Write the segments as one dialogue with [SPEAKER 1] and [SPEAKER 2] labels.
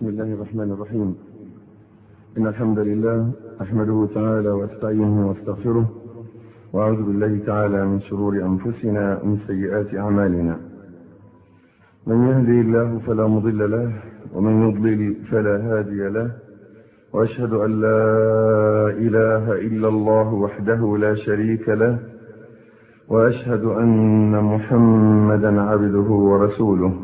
[SPEAKER 1] بسم الله الرحمن الرحيم إن الحمد لله أحمده تعالى وأستعينه وأستغفره وأعوذ بالله تعالى من شرور أنفسنا ومن سيئات أعمالنا من يهدي الله فلا مضل له ومن يضلل فلا هادي له وأشهد أن لا إله إلا الله وحده لا شريك له وأشهد أن محمدا عبده ورسوله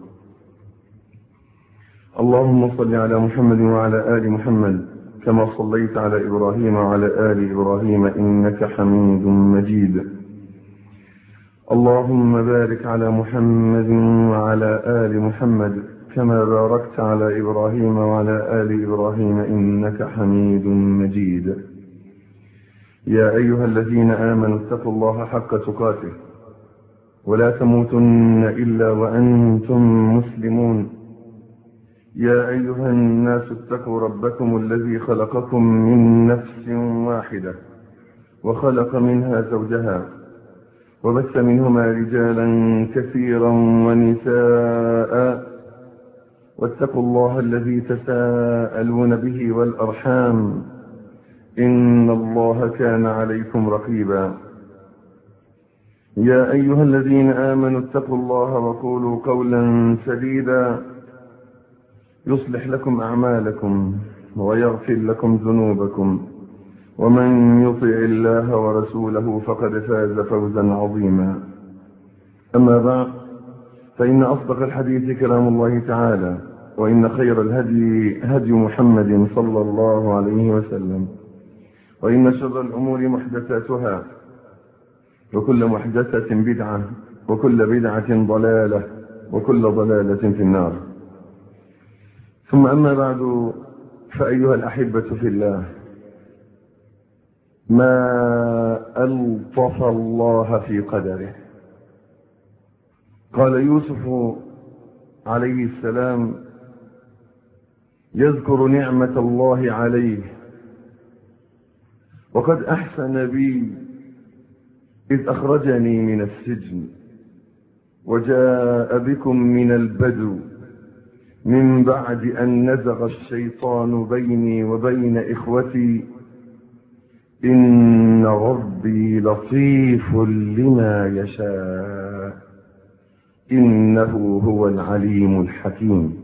[SPEAKER 1] اللهم صل على محمد وعلى آل محمد كما صليت على إبراهيم وعلى آل إبراهيم إنك حميد مجيد اللهم بارك على محمد وعلى آل محمد كما باركت على إبراهيم وعلى آل إبراهيم إنك حميد مجيد يا أيها الذين آمنوا اتقوا الله حق تقاته ولا تموتن إلا وأنتم مسلمون يا أيها الناس اتقوا ربكم الذي خلقكم من نفس واحدة وخلق منها زوجها وبث منهما رجالا كثيرا ونساء واتقوا الله الذي تساءلون به والأرحام إن الله كان عليكم رقيبا يا أيها الذين آمنوا اتقوا الله وقولوا قولا سديدا يصلح لكم أعمالكم ويغفر لكم ذنوبكم ومن يطع الله ورسوله فقد فاز فوزا عظيما أما بعد فإن أصدق الحديث كلام الله تعالى وإن خير الهدي هدي محمد صلى الله عليه وسلم وإن شر الأمور محدثاتها وكل محدثة بدعة وكل بدعة ضلالة وكل ضلالة في النار ثم أما بعد فأيها الأحبة في الله ما ألطف الله في قدره قال يوسف عليه السلام يذكر نعمة الله عليه وقد أحسن بي إذ أخرجني من السجن وجاء بكم من البدو من بعد أن نزغ الشيطان بيني وبين إخوتي إن ربي لطيف لما يشاء إنه هو العليم الحكيم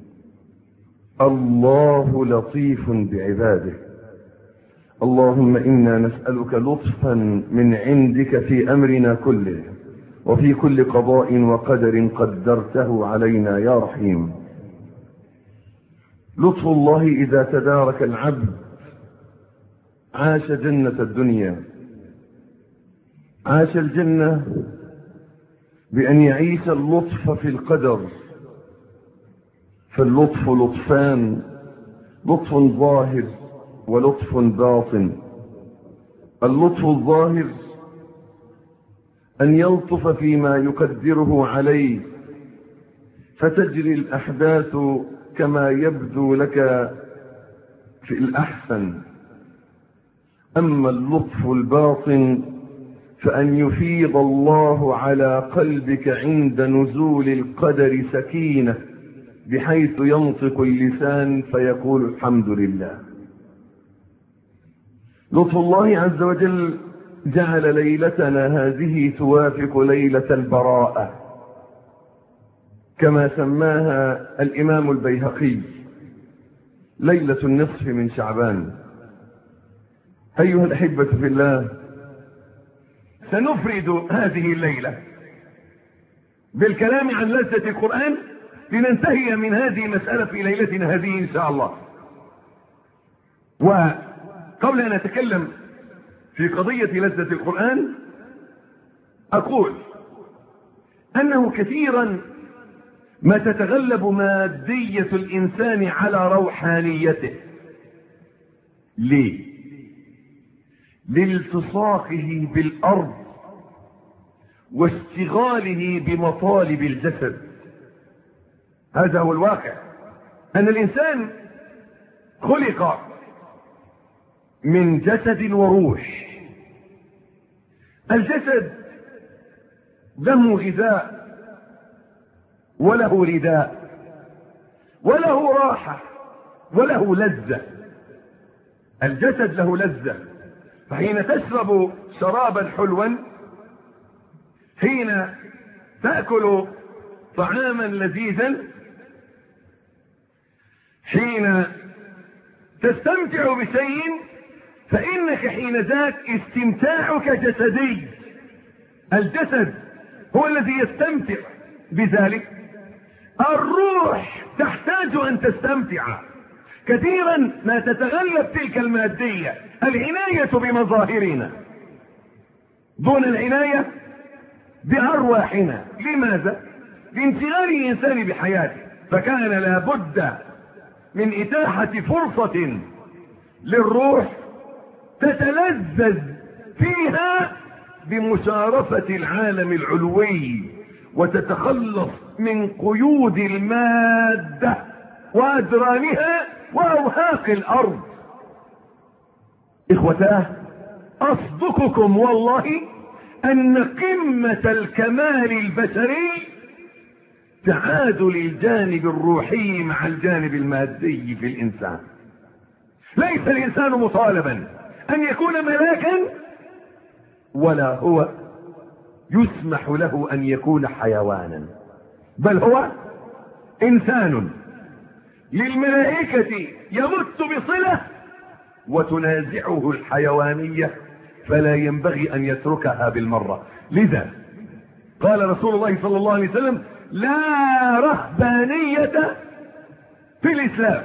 [SPEAKER 1] الله لطيف بعباده اللهم إنا نسألك لطفا من عندك في أمرنا كله وفي كل قضاء وقدر قدرته علينا يا رحيم لطف الله إذا تدارك العبد عاش جنة الدنيا عاش الجنة بأن يعيش اللطف في القدر فاللطف لطفان لطف ظاهر ولطف باطن اللطف الظاهر أن يلطف فيما يقدره عليه فتجري الأحداث كما يبدو لك في الأحسن أما اللطف الباطن فأن يفيض الله على قلبك عند نزول القدر سكينة بحيث ينطق اللسان فيقول الحمد لله لطف الله عز وجل جعل ليلتنا هذه توافق ليلة البراءة كما سماها الإمام البيهقي ليلة النصف من شعبان أيها الأحبة في الله
[SPEAKER 2] سنفرد هذه الليلة بالكلام عن لذة القرآن لننتهي من هذه المسألة في ليلتنا هذه إن شاء الله وقبل أن أتكلم في قضية لذة القرآن أقول أنه كثيرا ما تتغلب مادية الإنسان على روحانيته ليه لالتصاقه بالأرض واشتغاله بمطالب الجسد هذا هو الواقع أن الإنسان خلق من جسد وروح الجسد له غذاء وله رداء وله راحة وله لذة الجسد له لذة فحين تشرب شرابا حلوا حين تأكل طعاما لذيذا حين تستمتع بشيء فإنك حين ذاك استمتاعك جسدي الجسد هو الذي يستمتع بذلك الروح تحتاج أن تستمتع كثيرا ما تتغلب تلك المادية العناية بمظاهرنا دون العناية بأرواحنا لماذا؟ لانشغال الإنسان بحياته فكان لابد من إتاحة فرصة للروح تتلذذ فيها بمشارفة العالم العلوي وتتخلص من قيود المادة وأدرانها وأوهاق الأرض إخوتاه أصدقكم والله أن قمة الكمال البشري تعادل الجانب الروحي مع الجانب المادي في الإنسان ليس الإنسان مطالبا أن يكون ملاكا ولا هو يسمح له أن يكون حيوانا بل هو إنسان للملائكة يمت بصلة وتنازعه الحيوانية فلا ينبغي أن يتركها بالمرة لذا قال رسول الله صلى الله عليه وسلم لا رهبانية في الإسلام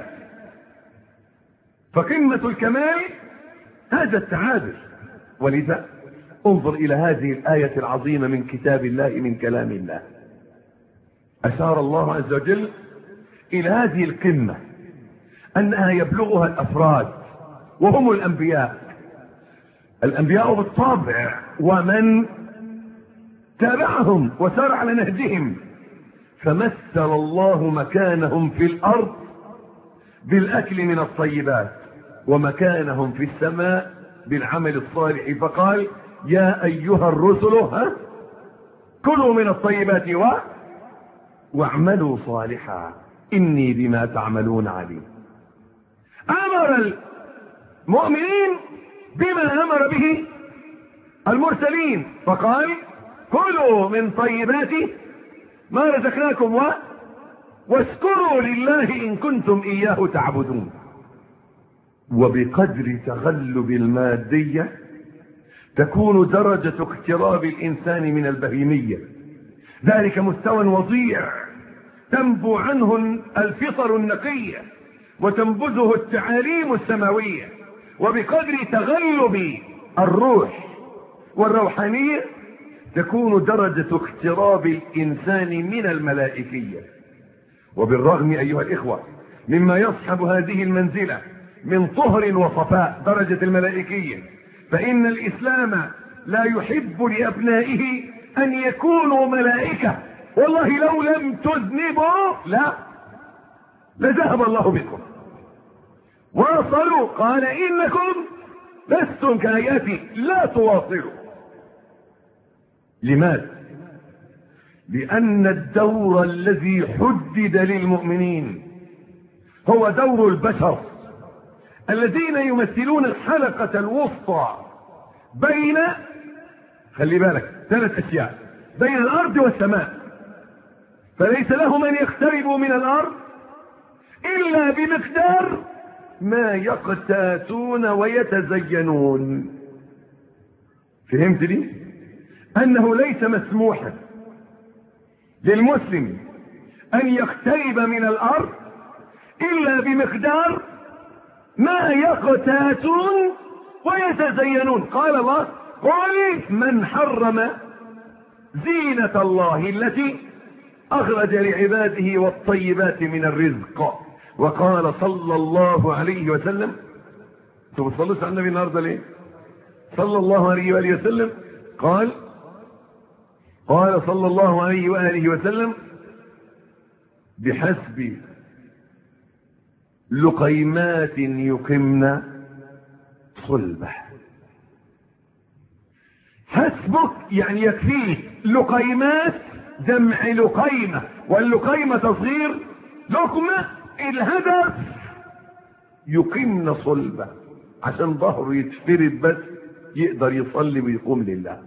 [SPEAKER 2] فقمة الكمال هذا التعادل ولذا انظر إلى هذه الآية العظيمة من كتاب الله من كلام الله أشار الله عز وجل إلى هذه القمة أنها يبلغها الأفراد وهم الأنبياء الأنبياء بالطبع ومن تابعهم وسار على نهجهم فمثل الله مكانهم في الأرض بالأكل من الطيبات ومكانهم في السماء بالعمل الصالح فقال يا أيها الرسل ها كلوا من الطيبات و واعملوا صالحا إني بما تعملون عليم أمر المؤمنين بما أمر به المرسلين فقال كلوا من طيبات ما رزقناكم و واشكروا لله إن كنتم إياه تعبدون وبقدر تغلب المادية تكون درجة اقتراب الإنسان من البهيمية ذلك مستوى وضيع تنبو عنه الفطر النقية وتنبذه التعاليم السماوية وبقدر تغلب الروح والروحانية تكون درجة اقتراب الإنسان من الملائكية وبالرغم أيها الإخوة مما يصحب هذه المنزلة من طهر وصفاء درجة الملائكية فإن الإسلام لا يحب لأبنائه أن يكونوا ملائكة والله لو لم تذنبوا لا لذهب الله بكم واصلوا قال إنكم لستم كهيئتي لا تواصلوا لماذا لأن الدور الذي حدد للمؤمنين هو دور البشر الذين يمثلون الحلقة الوسطى بين خلي بالك ثلاث أشياء بين الأرض والسماء فليس لهم أن يقتربوا من الأرض إلا بمقدار ما يقتاتون ويتزينون فهمت لي أنه ليس مسموحا للمسلم أن يقترب من الأرض إلا بمقدار ما يقتاتون ويتزينون قال الله قل من حرم زينة الله التي أخرج لعباده والطيبات من الرزق وقال صلى الله عليه وسلم انتوا بتصلوش على النبي النهارده ليه؟ صلى الله عليه وآله وسلم قال قال صلى الله عليه وآله وسلم بحسب لقيمات يقمن صلبه حسبك يعني يكفيك لقيمات جمع لقيمة واللقيمة تصغير لقمة الهدف يقمن صلبه عشان ظهره يتفرد بس يقدر يصلي ويقوم لله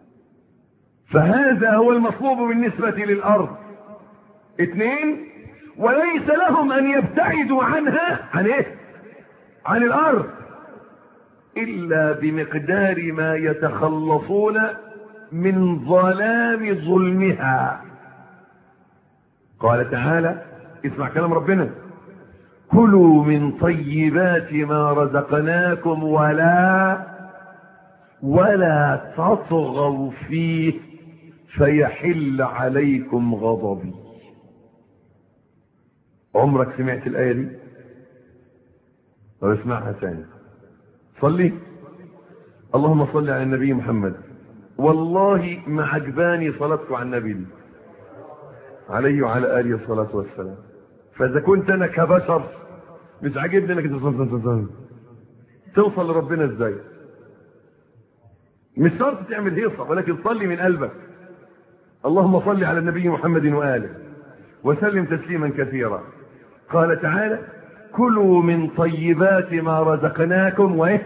[SPEAKER 2] فهذا هو المطلوب بالنسبة للأرض اثنين وليس لهم أن يبتعدوا عنها عن ايه عن الأرض إلا بمقدار ما يتخلصون من ظلام ظلمها قال تعالى اسمع كلام ربنا كلوا من طيبات ما رزقناكم ولا ولا تطغوا فيه فيحل عليكم غضبي عمرك سمعت الآية دي طب اسمعها ثاني صلي اللهم صل على النبي محمد والله ما عجباني صلاتك على النبي دي عليه وعلى آله الصلاة والسلام فإذا كنت أنا كبشر مش عاجبني انك توصل لربنا ازاي مش شرط تعمل هيصة ولكن صلي من قلبك اللهم صل على النبي محمد وآله وسلم تسليما كثيرا قال تعالى كلوا من طيبات ما رزقناكم وايه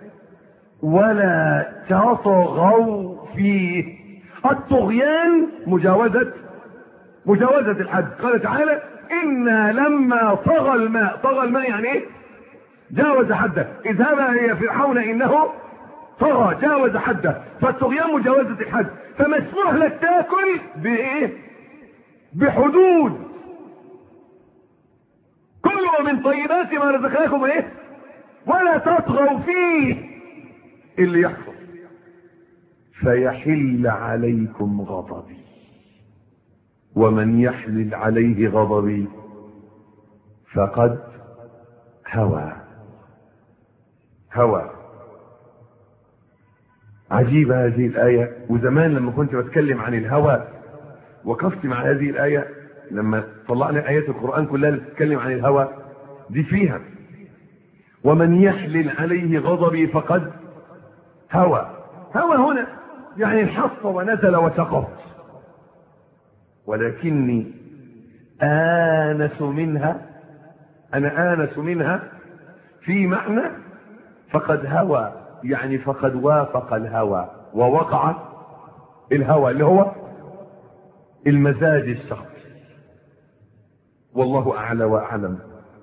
[SPEAKER 2] ولا تطغوا فيه الطغيان مجاوزة مجاوزة الحد قال تعالى إنا لما طغى الماء طغى الماء يعني ايه جاوز حده اذهبا هي فرعون انه طغى جاوز حده فالطغيان مجاوزة الحد فمسموح لك تاكل بايه بحدود كلوا من طيبات ما رزقناكم ايه ولا تطغوا فيه اللي يحصل فيحل عليكم غضبي ومن يحلل عليه غضبي فقد هوى هوى عجيبة هذه الآية وزمان لما كنت بتكلم عن الهوى وقفت مع هذه الآية لما طلعنا آيات القرآن كلها اللي بتتكلم عن الهوى دي فيها ومن يحلل عليه غضبي فقد هوى هوى هنا يعني انحط ونزل وسقط ولكني آنس منها أنا آنس منها في معنى فقد هوى يعني فقد وافق الهوى ووقع الهوى اللي هو المزاج الشخصي والله أعلى وأعلم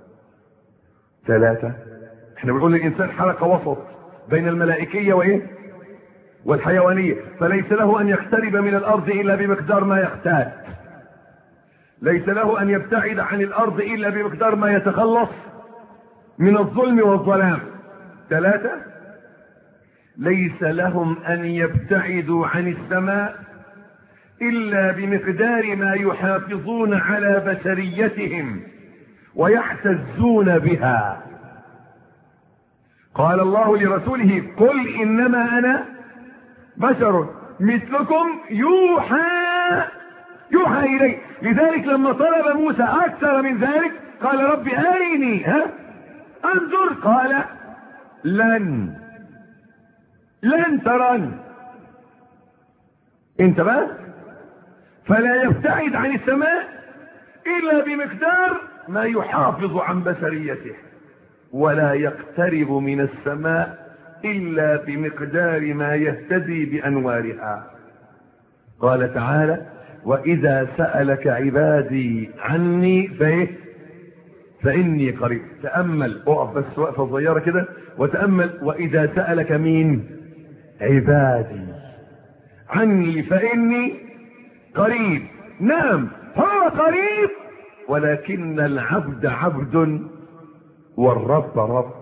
[SPEAKER 2] ثلاثة احنا بنقول الإنسان حلقة وسط بين الملائكية وإيه والحيوانية فليس له أن يقترب من الأرض إلا بمقدار ما يحتاج ليس له أن يبتعد عن الأرض إلا بمقدار ما يتخلص من الظلم والظلام ثلاثة ليس لهم أن يبتعدوا عن السماء إلا بمقدار ما يحافظون على بشريتهم ويحتزون بها قال الله لرسوله قل إنما أنا بشر مثلكم يوحى يوحى إلي لذلك لما طلب موسى أكثر من ذلك قال رب أرني ها انظر قال لن لن تراني انت بقى فلا يبتعد عن السماء الا بمقدار ما يحافظ عن بشريته ولا يقترب من السماء الا بمقدار ما يهتدي بانوارها قال تعالى واذا سالك عبادي عني فايه فاني قريب تامل اقف بس وقفه صغيره كده وتامل واذا سالك مين عبادي عني فاني قريب نعم هو قريب ولكن العبد عبد والرب رب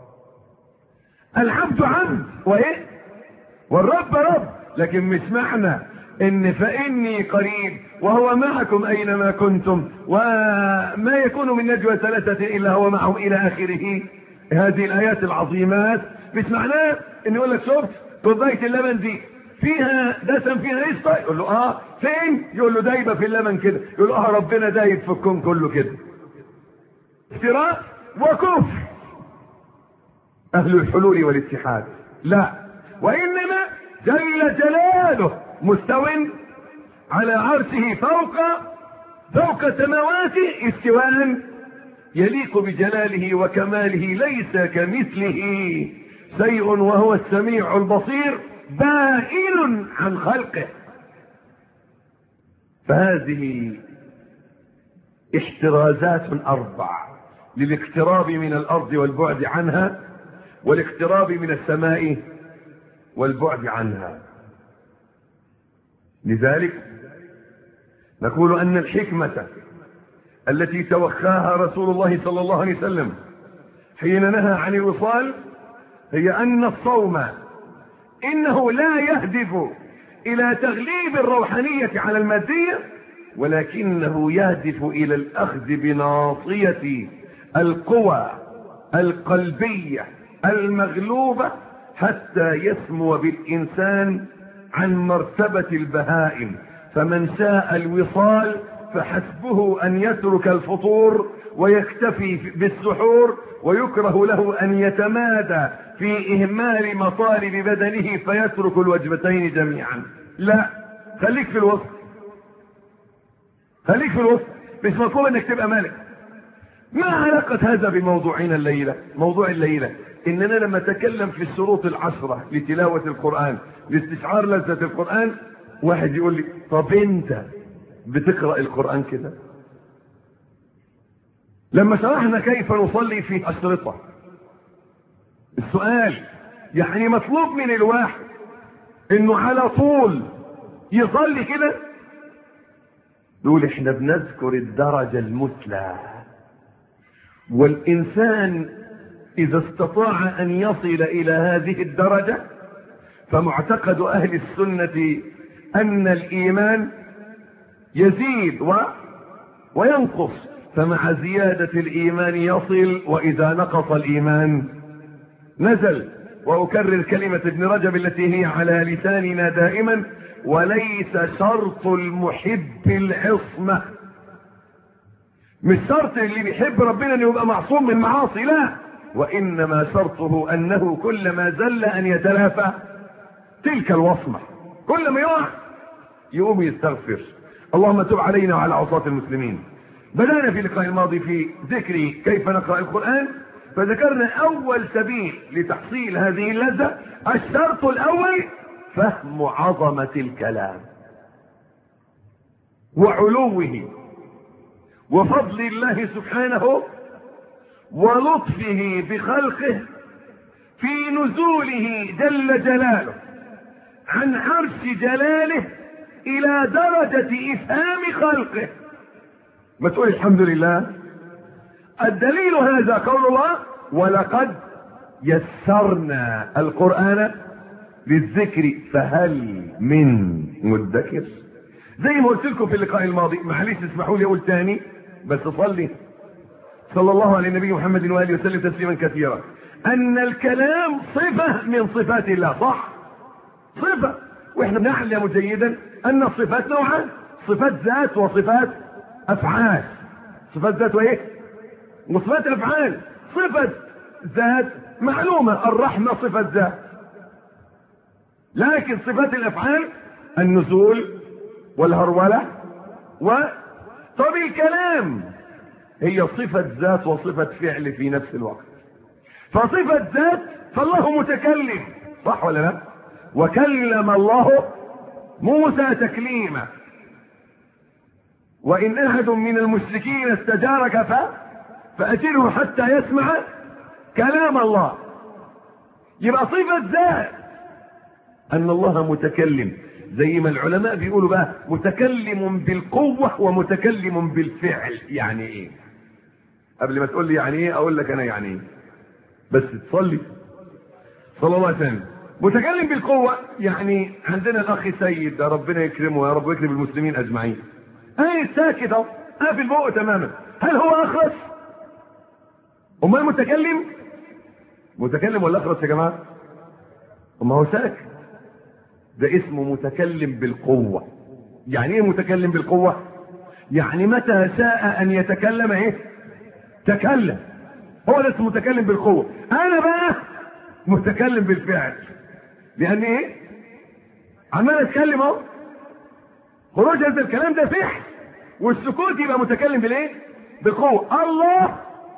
[SPEAKER 2] العبد عبد وايه والرب رب لكن مش معنى ان فاني قريب وهو معكم اينما كنتم وما يكون من نجوى ثلاثة الا هو معهم الى اخره هذه الايات العظيمات مش معناه ان يقول لك شفت كوبايه اللبن دي فيها دسم فيها قشطه يقول له اه فين يقول له دايبه في اللبن كده يقول له اه ربنا دايب في الكون كله كده افتراء وكفر اهل الحلول والاتحاد لا وانما جل جلاله مستو على عرشه فوق فوق سماواته استواء يليق بجلاله وكماله ليس كمثله شيء وهو السميع البصير بائن عن خلقه فهذه احترازات اربع للاقتراب من الارض والبعد عنها والاقتراب من السماء والبعد عنها لذلك نقول ان الحكمه التي توخاها رسول الله صلى الله عليه وسلم حين نهى عن الوصال هي ان الصوم انه لا يهدف الى تغليب الروحانيه على الماديه ولكنه يهدف الى الاخذ بناصيه القوى القلبيه المغلوبه حتى يسمو بالانسان عن مرتبه البهائم فمن شاء الوصال فحسبه ان يترك الفطور ويكتفي بالسحور ويكره له ان يتمادى في اهمال مطالب بدنه فيترك الوجبتين جميعا لا خليك في الوسط خليك في الوسط مش مطلوب انك تبقى مالك ما علاقة هذا بموضوعنا الليلة موضوع الليلة اننا لما نتكلم في الشروط العشرة لتلاوة القرآن لاستشعار لذة القرآن واحد يقول لي طب انت بتقرأ القرآن كده لما شرحنا كيف نصلي في أشرطة السؤال يعني مطلوب من الواحد انه على طول يصلي كده نقول احنا بنذكر الدرجة المثلى والانسان اذا استطاع ان يصل الى هذه الدرجة فمعتقد اهل السنة ان الايمان يزيد و... وينقص فمع زيادة الايمان يصل واذا نقص الايمان نزل واكرر كلمة ابن رجب التي هي على لساننا دائما وليس شرط المحب العصمة مش شرط اللي بيحب ربنا انه يبقى معصوم من معاصي لا وانما شرطه انه كلما زل ان يتلافى تلك الوصمة كل ما يقع يقوم يستغفر اللهم تب علينا وعلى عصاة المسلمين بدأنا في اللقاء الماضي في ذكر كيف نقرأ القرآن فذكرنا اول سبيل لتحصيل هذه اللذة الشرط الاول فهم عظمة الكلام وعلوه وفضل الله سبحانه ولطفه بخلقه في نزوله جل جلاله عن عرش جلاله الى درجة افهام خلقه ما تقول الحمد لله الدليل هذا قول الله ولقد يسرنا القرآن للذكر فهل من مدكر زي ما قلت لكم في اللقاء الماضي معلش اسمحوا لي اقول تاني بس صلي صلى الله على النبي محمد واله وسلم تسليما كثيرا ان الكلام صفه من صفات الله صح صفه واحنا بنعلم جيدا ان الصفات نوعان صفات ذات وصفات افعال صفات ذات وايه وصفات افعال صفه ذات معلومه الرحمه صفه ذات لكن صفات الافعال النزول والهرولة و طب الكلام هي صفة ذات وصفة فعل في نفس الوقت فصفة ذات فالله متكلم صح ولا لا وكلم الله موسى تكليما وإن أحد من المشركين استجارك ف... فأجله حتى يسمع كلام الله يبقى صفة ذات أن الله متكلم زي ما العلماء بيقولوا بقى متكلم بالقوة ومتكلم بالفعل يعني ايه قبل ما تقول لي يعني ايه اقول لك انا يعني ايه بس تصلي صلى الله عليه وسلم متكلم بالقوة يعني عندنا الاخ سيد ده ربنا يكرمه يا رب ويكرم المسلمين اجمعين اي ساكت اهو قافل بقه تماما هل هو اخرس امال متكلم متكلم ولا اخرس يا جماعه ما هو ساكت ده اسمه متكلم بالقوة يعني ايه متكلم بالقوة يعني متى شاء ان يتكلم ايه تكلم هو ده اسمه متكلم بالقوة انا بقى متكلم بالفعل لان ايه عمال اتكلم اهو خروج هذا الكلام ده فعل والسكوت يبقى متكلم بالايه بالقوة الله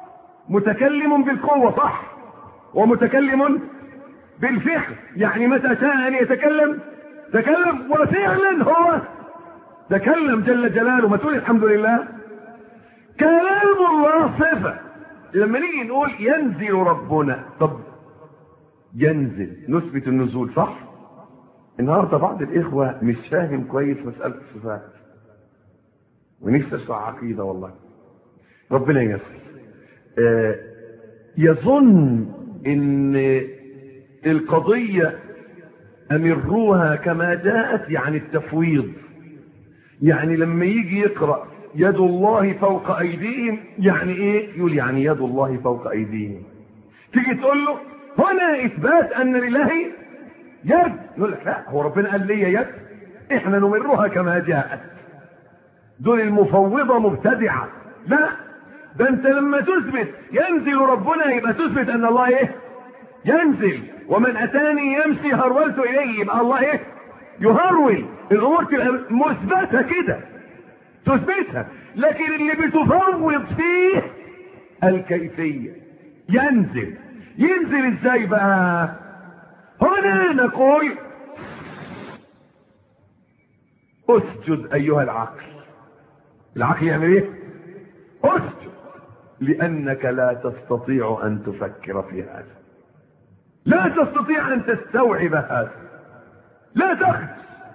[SPEAKER 2] متكلم بالقوة صح ومتكلم بالفعل يعني متى شاء ان يتكلم تكلم وفعلا هو تكلم جل جلاله ما تقول الحمد لله كلام الله صفة لما نيجي نقول ينزل ربنا طب ينزل نثبت النزول صح النهارده بعض الاخوه مش فاهم كويس مساله الصفات ونفسي اشرح عقيده والله ربنا ييسر آه يظن ان القضيه امروها كما جاءت يعني التفويض يعني لما يجي يقرا يد الله فوق ايديهم يعني ايه يقول يعني يد الله فوق ايديهم تيجي تقول له هنا اثبات ان لله يد يقول لك لا هو ربنا قال لي يد احنا نمرها كما جاءت دول المفوضه مبتدعه لا ده انت لما تثبت ينزل ربنا يبقى تثبت ان الله ايه ينزل ومن اتاني يمشي هرولت اليه يبقى الله ايه يهرول الامور تبقى مثبته كده تثبتها لكن اللي بتفوض فيه الكيفيه ينزل ينزل ازاي بقى هنا نقول اسجد ايها العقل العقل يعمل ايه اسجد لانك لا تستطيع ان تفكر في هذا لا تستطيع ان تستوعب هذا لا تخش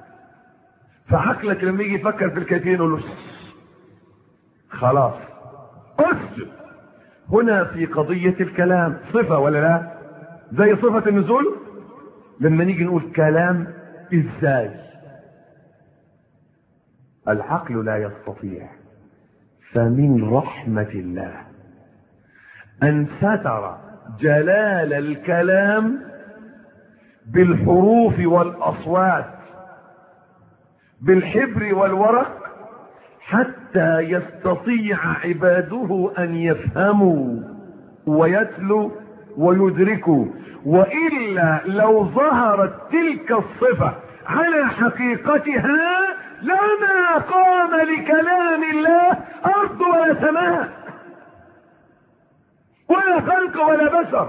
[SPEAKER 2] فعقلك لما يجي يفكر في الكيفيه يقول له خلاص اسجد هنا في قضية الكلام صفة ولا لا زي صفة النزول لما نيجي نقول كلام ازاي العقل لا يستطيع فمن رحمة الله أن ستر جلال الكلام بالحروف والأصوات بالحبر والورق حتى يستطيع عباده ان يفهموا ويتلوا ويدركوا والا لو ظهرت تلك الصفه على حقيقتها لما قام لكلام الله ارض ولا سماء ولا خلق ولا بشر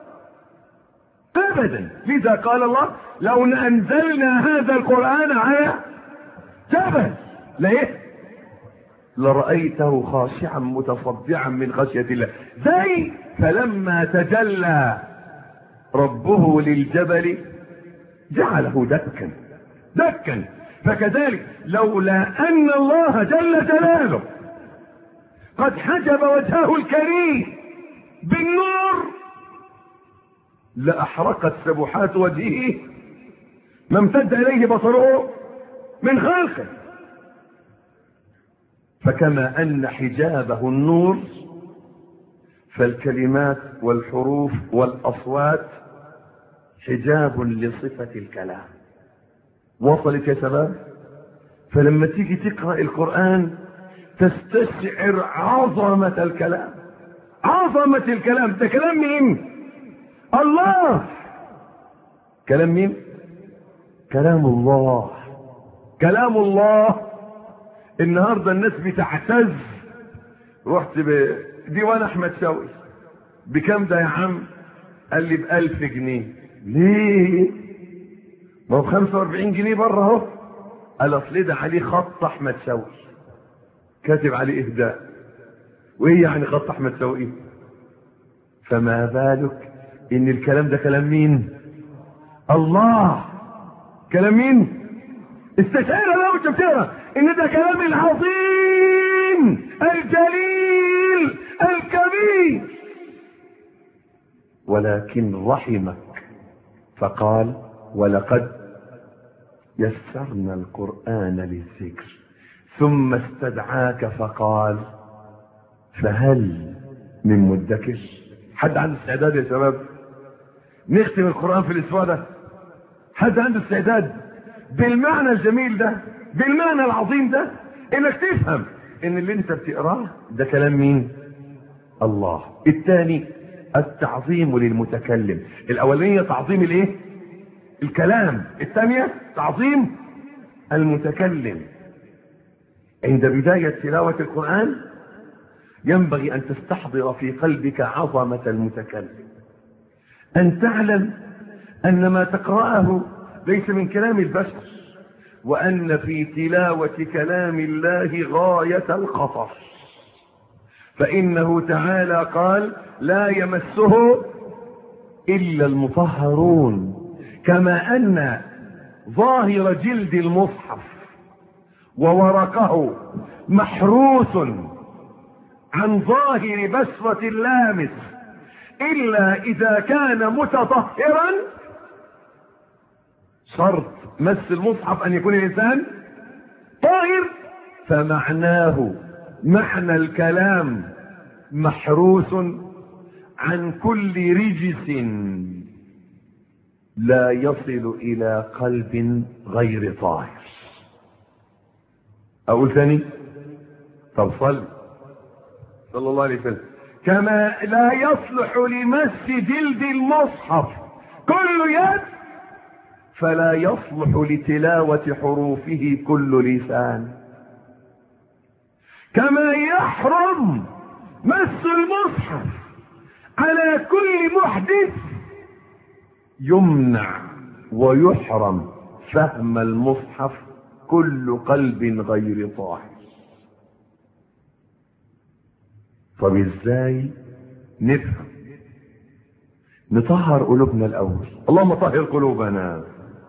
[SPEAKER 2] ابدا لذا قال الله لو انزلنا هذا القران على جبل ليه لرأيته خاشعا متصدعا من خشية الله زي فلما تجلى ربه للجبل جعله دكا دكا فكذلك لولا أن الله جل جلاله قد حجب وجهه الكريم بالنور لأحرقت سبحات وجهه ما امتد إليه بصره من خلقه فكما ان حجابه النور فالكلمات والحروف والاصوات حجاب لصفه الكلام وصلت يا شباب فلما تيجي تقرا القران تستشعر عظمه الكلام عظمه الكلام ده كلام مين الله كلام مين كلام الله كلام الله النهارده الناس بتعتز رحت بديوان احمد شوقي بكام ده يا عم قال لي بألف جنيه ليه ما هو 45 جنيه بره اهو قال اصل ده عليه خط احمد شوقي كاتب عليه اهداء وايه يعني خط احمد شوقي فما بالك ان الكلام ده كلام مين الله كلام مين استشعر لو بتقرا ان ده كلام العظيم الجليل الكبير ولكن رحمك فقال ولقد يسرنا القرآن للذكر ثم استدعاك فقال فهل من مدكر حد عنده استعداد يا شباب نختم القرآن في الأسبوع ده حد عنده استعداد بالمعنى الجميل ده بالمعنى العظيم ده انك تفهم ان اللي انت بتقراه ده كلام مين الله الثاني التعظيم للمتكلم الاولانيه تعظيم الايه الكلام الثانيه تعظيم المتكلم عند بدايه تلاوه القران ينبغي أن تستحضر في قلبك عظمة المتكلم أن تعلم أن ما تقرأه ليس من كلام البشر وأن في تلاوة كلام الله غاية الخطر فإنه تعالى قال لا يمسه إلا المطهرون كما أن ظاهر جلد المصحف وورقه محروس عن ظاهر بشرة اللامس إلا إذا كان متطهرا شرط مس المصحف أن يكون الإنسان طاهر فمعناه معنى الكلام محروس عن كل رجس لا يصل إلى قلب غير طاهر أقول ثاني طب صل صلى الله عليه وسلم كما لا يصلح لمس جلد المصحف كل يد فلا يصلح لتلاوة حروفه كل لسان كما يحرم مس المصحف على كل محدث يمنع ويحرم فهم المصحف كل قلب غير طاهر طب ازاي نفهم نطهر قلوبنا الاول اللهم طهر قلوبنا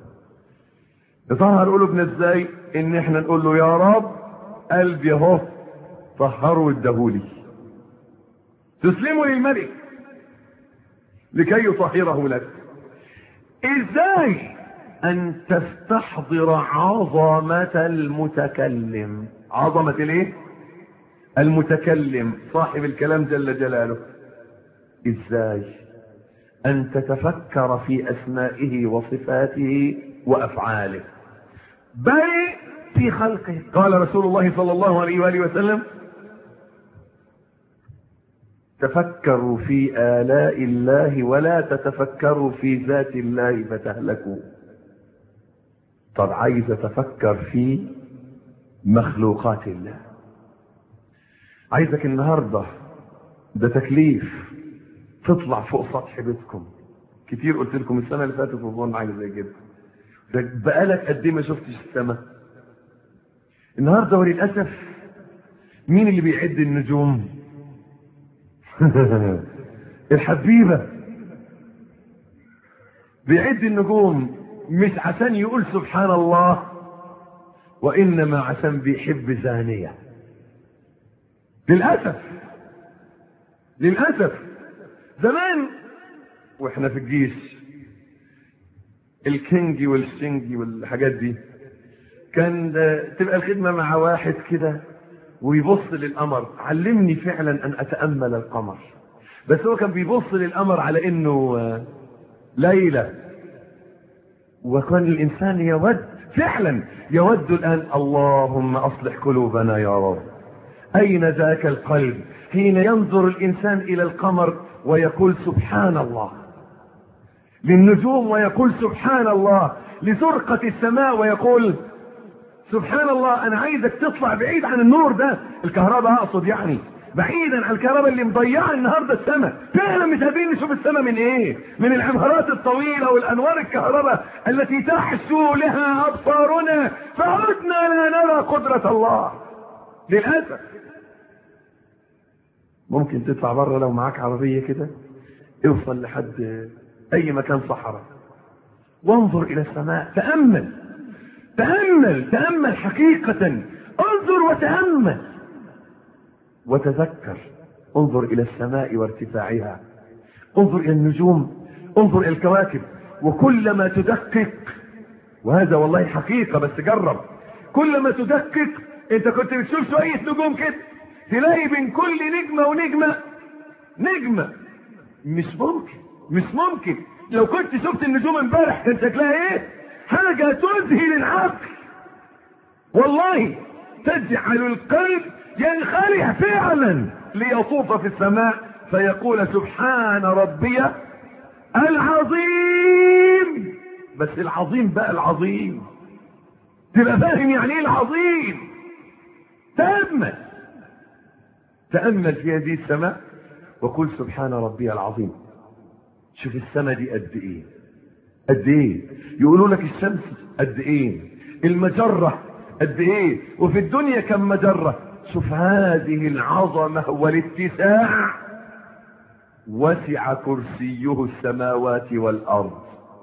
[SPEAKER 2] نطهر قلوبنا ازاي ان احنا نقول له يا رب قلبي اهو طهره وادهولي تسلمه للملك لكي يطهره لك ازاي ان تستحضر عظمة المتكلم عظمة الايه المتكلم صاحب الكلام جل جلاله ازاي ان تتفكر في اسمائه وصفاته وافعاله بل في خلقه قال رسول الله صلى الله عليه واله وسلم تفكروا في آلاء الله ولا تتفكروا في ذات الله فتهلكوا طب عايز اتفكر في مخلوقات الله عايزك النهاردة ده تكليف تطلع فوق سطح بيتكم كتير قلت لكم السنة اللي فاتت وظن حاجة زي كده ده بقالك قد ايه ما شفتش السماء النهارده وللاسف مين اللي بيعد النجوم الحبيبه بيعد النجوم مش عشان يقول سبحان الله وانما عشان بيحب زانيه للاسف للاسف زمان واحنا في الجيش الكينجي والشنجي والحاجات دي كان تبقى الخدمة مع واحد كده ويبص للقمر علمني فعلا ان اتأمل القمر بس هو كان بيبص للقمر على انه ليلة وكان الانسان يود فعلا يود الان اللهم اصلح قلوبنا يا رب اين ذاك القلب حين ينظر الانسان الى القمر ويقول سبحان الله للنجوم ويقول سبحان الله لزرقة السماء ويقول سبحان الله انا عايزك تطلع بعيد عن النور ده الكهرباء اقصد يعني بعيدا عن الكهرباء اللي مضيعه النهارده السماء فعلا مش قادرين نشوف السماء من ايه من العمارات الطويله والانوار الكهرباء التي تحشو لها ابصارنا فعدنا لا نرى قدره الله للاسف ممكن تطلع بره لو معاك عربيه كده اوصل لحد اي مكان صحراء وانظر الى السماء تامل تامل تامل حقيقه انظر وتامل وتذكر انظر الى السماء وارتفاعها انظر الى النجوم انظر الى الكواكب وكلما تدقق وهذا والله حقيقة بس جرب كلما تدقق انت كنت بتشوف شوية نجوم كده تلاقي بين كل نجمة ونجمة نجمة مش ممكن مش ممكن لو كنت شفت النجوم امبارح كان شكلها ايه حاجة تذهل العقل والله تجعل القلب ينخلع فعلا ليطوف في السماء فيقول سبحان ربي العظيم بس العظيم بقى العظيم تبقى فاهم يعني ايه العظيم تأمل تأمل في هذه السماء وقل سبحان ربي العظيم شوف السماء دي قد ايه قد ايه يقولوا لك الشمس قد ايه المجرة قد ايه وفي الدنيا كم مجرة شوف هذه العظمة والاتساع وسع كرسيه السماوات والارض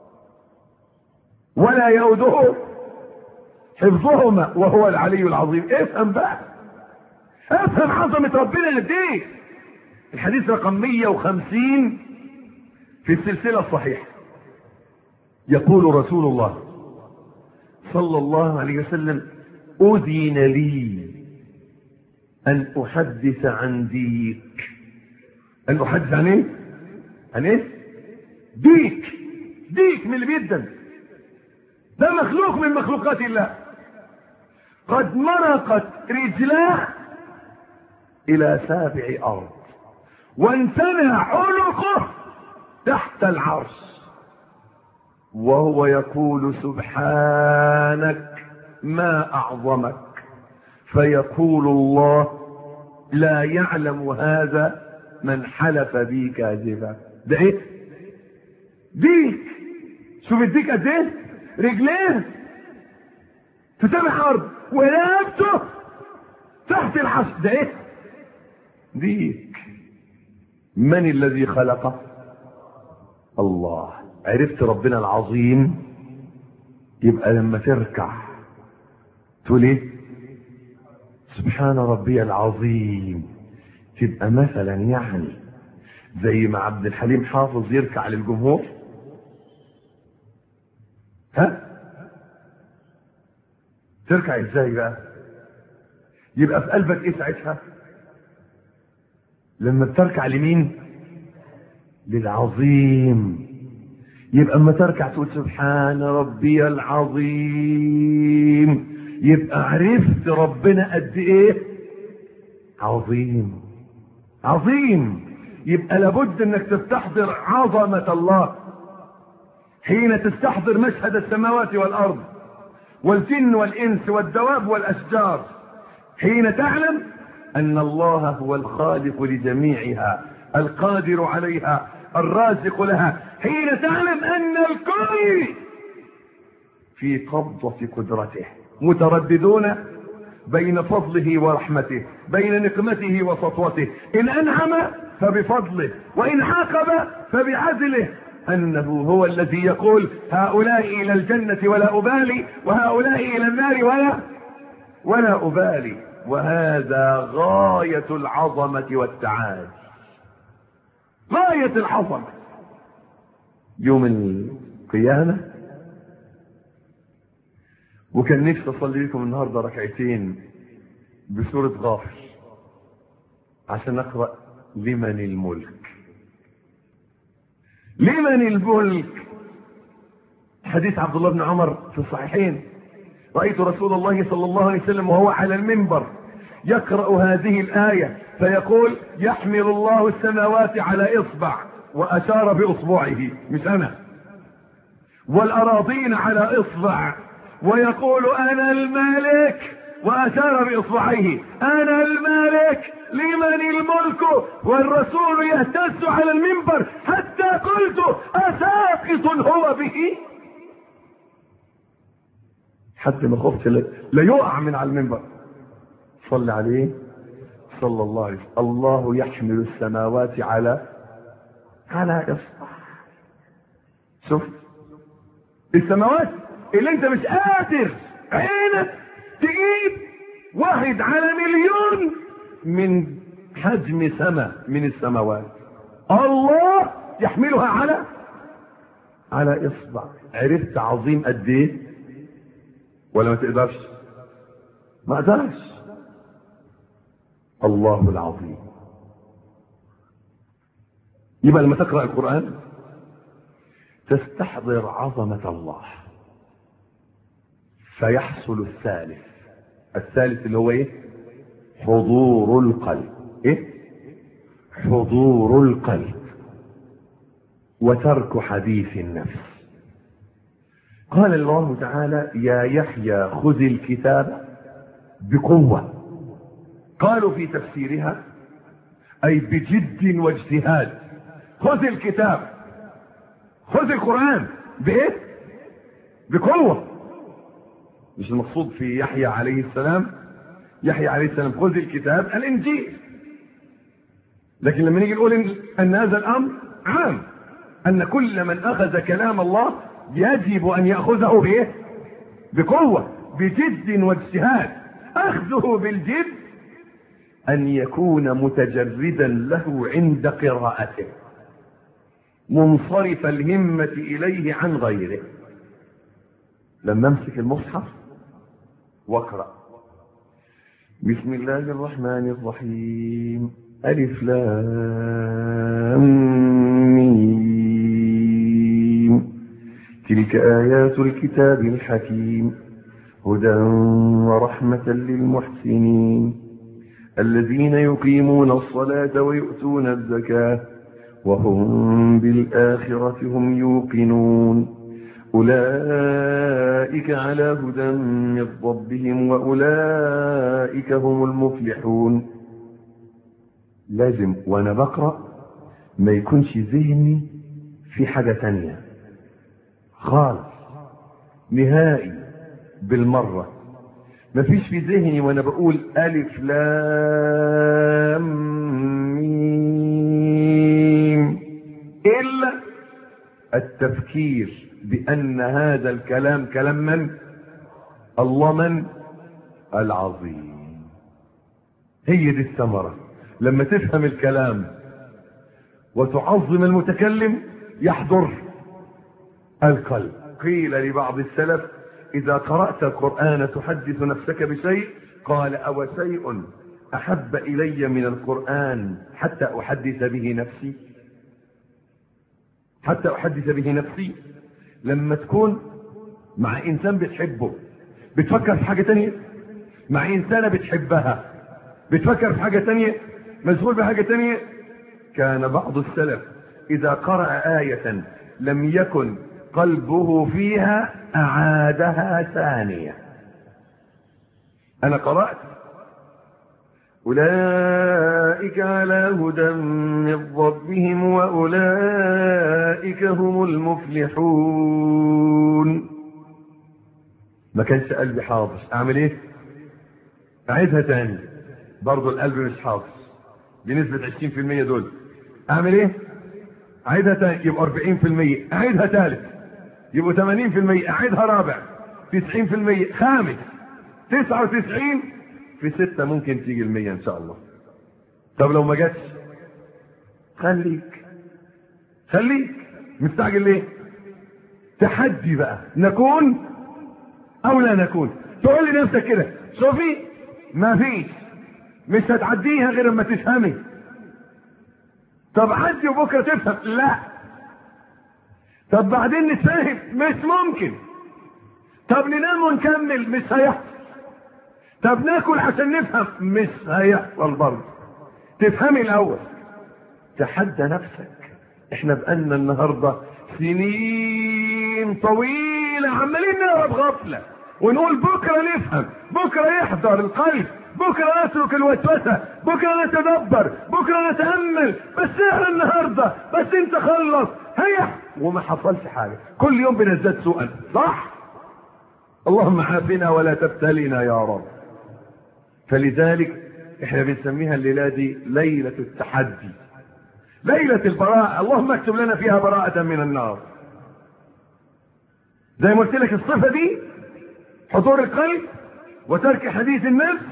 [SPEAKER 2] ولا يؤده حفظهما وهو العلي العظيم افهم بقى افهم عظمة ربنا قد ايه الحديث رقم 150 في السلسلة الصحيحة يقول رسول الله صلى الله عليه وسلم أذن لي أن أحدث عن ديك أن أحدث عن إيه؟ عن إيه؟ ديك ديك من اللي بيدن ده مخلوق من مخلوقات الله قد مرقت رجلاه إلى سابع أرض وانثنى عنقه تحت العرش وهو يقول سبحانك ما أعظمك فيقول الله لا يعلم هذا من حلف بي كاذبا ده ايه ديك شوف الديك قد ايه رجليه في سبع ارض ورقبته تحت العرش ده ايه ديك من الذي خلقه الله عرفت ربنا العظيم يبقى لما تركع تقول ايه سبحان ربي العظيم تبقى مثلا يعني زي ما عبد الحليم حافظ يركع للجمهور ها تركع ازاي بقى يبقى في قلبك ايه ساعتها لما بتركع لمين للعظيم يبقى اما تركع تقول سبحان ربي العظيم يبقى عرفت ربنا قد ايه عظيم عظيم يبقى لابد انك تستحضر عظمة الله حين تستحضر مشهد السماوات والارض والجن والانس والدواب والاشجار حين تعلم ان الله هو الخالق لجميعها القادر عليها الرازق لها حين تعلم ان الكل في قبضة قدرته مترددون بين فضله ورحمته بين نقمته وسطوته ان انعم فبفضله وان عاقب فبعدله انه هو الذي يقول هؤلاء الى الجنة ولا ابالي وهؤلاء الى النار ولا ولا ابالي وهذا غاية العظمة والتعالي غاية العظمة يوم القيامة وكان نفسي اصلي لكم النهارده ركعتين بسورة غافر عشان اقرأ لمن الملك لمن الملك حديث عبد الله بن عمر في الصحيحين رأيت رسول الله صلى الله عليه وسلم وهو على المنبر يقرأ هذه الآية فيقول يحمل الله السماوات على إصبع وأشار بإصبعه مش أنا والأراضين على إصبع ويقول أنا الملك وأشار بإصبعيه أنا الملك لمن الملك والرسول يهتز على المنبر حتى قلت أساقط هو به حتى ما خفت لا يقع من على المنبر صلى عليه صلى الله عليه وسلم الله يحمل السماوات على على إصبع شفت السماوات اللي انت مش قادر عينك تجيب واحد على مليون من حجم سماء من السماوات الله يحملها على على اصبع عرفت عظيم قد ايه ولا ما تقدرش ما اقدرش الله العظيم يبقى لما تقرا القران تستحضر عظمه الله فيحصل الثالث الثالث اللي هو ايه حضور القلب ايه حضور القلب وترك حديث النفس قال الله تعالى يا يحيى خذ الكتاب بقوة قالوا في تفسيرها اي بجد واجتهاد خذ الكتاب خذ القرآن بايه بقوة مش المقصود في يحيى عليه السلام يحيى عليه السلام خذ الكتاب الانجيل لكن لما نيجي نقول ان هذا الامر عام ان كل من اخذ كلام الله يجب ان ياخذه بايه بقوه بجد واجتهاد اخذه بالجد ان يكون متجردا له عند قراءته منصرف الهمه اليه عن غيره لما امسك المصحف واقرا بسم الله الرحمن الرحيم ألف لام ميم تلك آيات الكتاب الحكيم هدى ورحمة للمحسنين الذين يقيمون الصلاة ويؤتون الزكاة وهم بالآخرة هم يوقنون أولئك على هدى من ربهم وأولئك هم المفلحون لازم وانا بقرا ما يكونش ذهني في حاجه تانية خالص نهائي بالمره ما فيش في ذهني وانا بقول الف لام ميم الا التفكير بان هذا الكلام كلام من الله من العظيم هي دي الثمره لما تفهم الكلام وتعظم المتكلم يحضر القلب قيل لبعض السلف إذا قرأت القرآن تحدث نفسك بشيء قال أو شيء أحب إلي من القرآن حتى أحدث به نفسي حتى أحدث به نفسي لما تكون مع إنسان بتحبه بتفكر في حاجة تانية مع إنسانة بتحبها بتفكر في حاجة تانية مشغول بحاجة تانية كان بعض السلف إذا قرأ آية لم يكن قلبه فيها أعادها ثانية أنا قرأت أولئك على هدى من ربهم وأولئك هم المفلحون ما كانش قلبي حاضر أعمل إيه؟ أعيدها تاني برضه القلب مش حاضر بنسبة 20% دول اعمل ايه اعيدها تاني يبقى 40% اعيدها ثالث يبقوا 80% اعيدها رابع 90% خامس 99 في ستة ممكن تيجي المية ان شاء الله طب لو ما جاتش خليك خليك مستعجل ليه تحدي بقى نكون او لا نكون تقول لنفسك كده شوفي ما فيش مش هتعديها غير اما تفهمي طب عدي وبكره تفهم لا طب بعدين نتفاهم مش ممكن طب ننام ونكمل مش هيحصل طب ناكل عشان نفهم مش هيحصل برضه تفهمي الاول تحدى نفسك احنا بقالنا النهارده سنين طويله عمالين نهرب غفله ونقول بكره نفهم بكره يحضر القلب بكره نترك الوسوسه بكره نتدبر بكره نتامل بس احنا النهارده بس انت خلص هيا وما حصلش حاجه كل يوم بنزداد سوءا صح اللهم عافنا ولا تبتلينا يا رب فلذلك احنا بنسميها الليله دي ليله التحدي ليله البراءه اللهم اكتب لنا فيها براءه من النار زي ما قلت لك الصفه دي حضور القلب وترك حديث النفس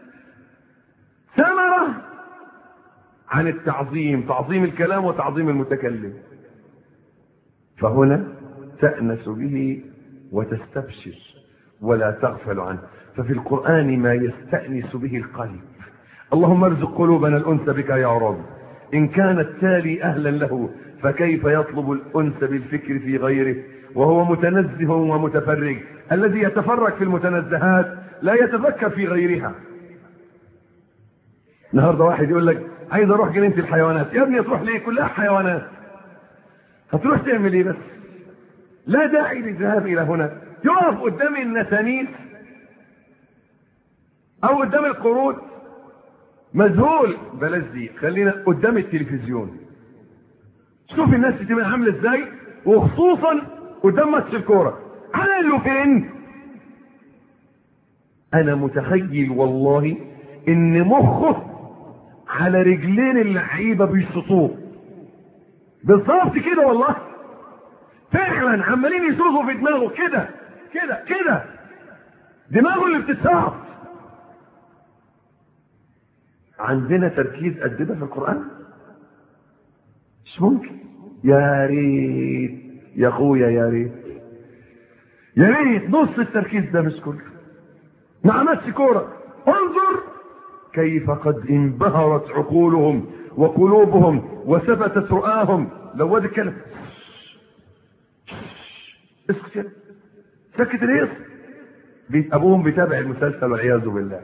[SPEAKER 2] ثمرة عن التعظيم تعظيم الكلام وتعظيم المتكلم فهنا تأنس به وتستبشر ولا تغفل عنه ففي القرآن ما يستأنس به القلب اللهم ارزق قلوبنا الأنس بك يا رب إن كان التالي أهلا له فكيف يطلب الأنس بالفكر في غيره وهو متنزه ومتفرج الذي يتفرج في المتنزهات لا يتفكر في غيرها النهارده واحد يقول لك عايز اروح جنينه الحيوانات يا ابني تروح ليه كلها حيوانات هتروح تعمل ايه بس لا داعي للذهاب الى هنا يقف قدام النسانيس او قدام القرود مذهول بلاش دي خلينا قدام التلفزيون شوف الناس بتبقى عامله ازاي وخصوصا قدام ماتش الكوره عقله فين انا متخيل والله ان مخه على رجلين اللعيبه بيشطوه بالظبط كده والله فعلا عمالين يصرفوا في دماغه كده كده كده دماغه اللي بتتساعد عندنا تركيز قد ده في القرآن مش ممكن يا ريت يا اخويا يا ريت يا ريت نص التركيز ده مش كله ما عملش كورة انظر كيف قد انبهرت عقولهم وقلوبهم وثبتت رؤاهم لو واد الكلام اسكت يا سكت ليه بيت ابوهم بيتابع المسلسل والعياذ بالله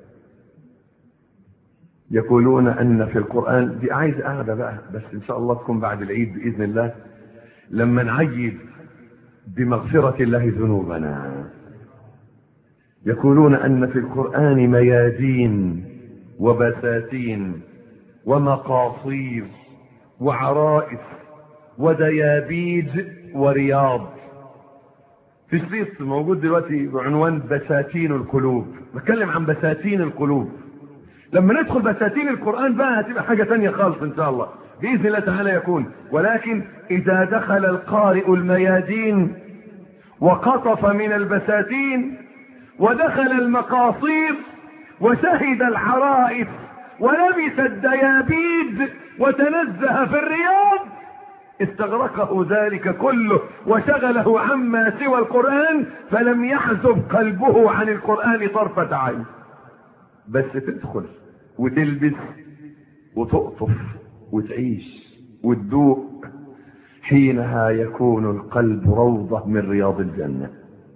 [SPEAKER 2] يقولون ان في القران دي عايز قاعده بقى بس ان شاء الله تكون بعد العيد باذن الله لما نعيد بمغفره الله ذنوبنا يقولون ان في القران ميادين وبساتين ومقاصير وعرائس وديابيج ورياض في شريط موجود دلوقتي بعنوان بساتين القلوب بتكلم عن بساتين القلوب لما ندخل بساتين القرآن بقى هتبقى حاجة تانية خالص إن شاء الله بإذن الله تعالى يكون ولكن إذا دخل القارئ الميادين وقطف من البساتين ودخل المقاصير وشهد العرائس ولبس الديابيد وتنزه في الرياض استغرقه ذلك كله وشغله عما سوى القرآن فلم يحزب قلبه عن القرآن طرفة عين بس تدخل وتلبس وتقطف وتعيش وتدوق حينها يكون القلب روضة من رياض الجنة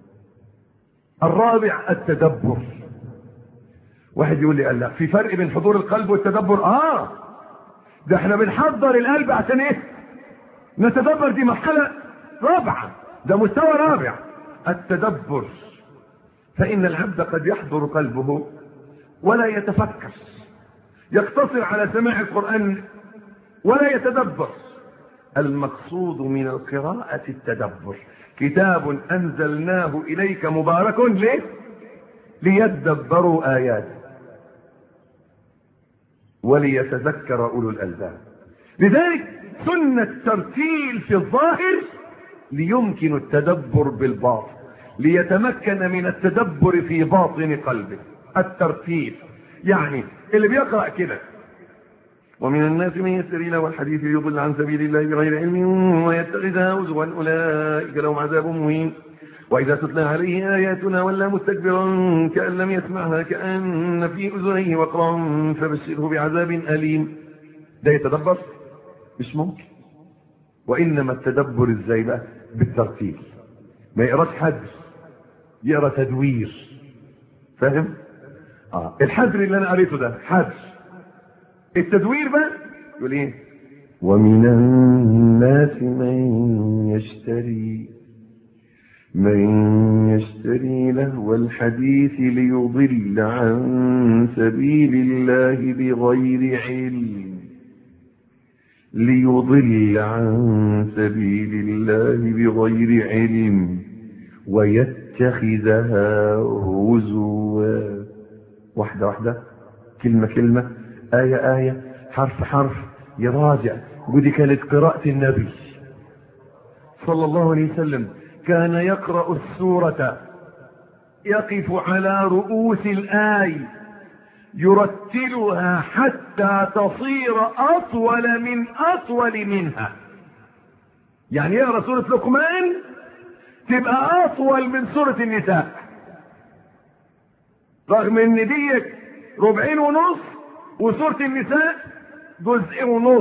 [SPEAKER 2] الرابع التدبر واحد يقول لي قال لا في فرق بين حضور القلب والتدبر اه ده احنا بنحضر القلب عشان ايه نتدبر دي مرحلة رابعة ده مستوى رابع التدبر فإن العبد قد يحضر قلبه ولا يتفكر يقتصر على سماع القرآن ولا يتدبر المقصود من القراءة التدبر كتاب أنزلناه إليك مبارك ليه؟ ليدبروا آياته وليتذكر أولو الألباب لذلك سنة ترتيل في الظاهر ليمكن التدبر بالباطن ليتمكن من التدبر في باطن قلبه الترتيب يعني اللي بيقرأ كده ومن الناس من يستري له الحديث يضل عن سبيل الله بغير علم ويتخذها هزوا اولئك لهم عذاب مهين واذا تتلى عليه اياتنا ولا مستكبرا كان لم يسمعها كان في اذنيه وقرا فبشره بعذاب اليم ده يتدبر مش ممكن وانما التدبر ازاي بقى بالترتيب ما يقراش حدث يقرا تدوير فاهم اه الحذر اللي انا قريته ده حذر التدوير بقى يقول ايه ومن الناس من يشتري من يشتري لهو الحديث ليضل عن سبيل الله بغير علم ليضل عن سبيل الله بغير علم ويتخذها هزوا واحدة واحدة كلمة كلمة آية آية حرف حرف يراجع ودي كانت قراءة النبي صلى الله عليه وسلم كان يقرأ السورة يقف على رؤوس الآي يرتلها حتى تصير أطول من أطول منها يعني يقرأ سورة لقمان تبقى أطول من سورة النساء رغم ان دي ربعين ونص وسورة النساء جزء ونص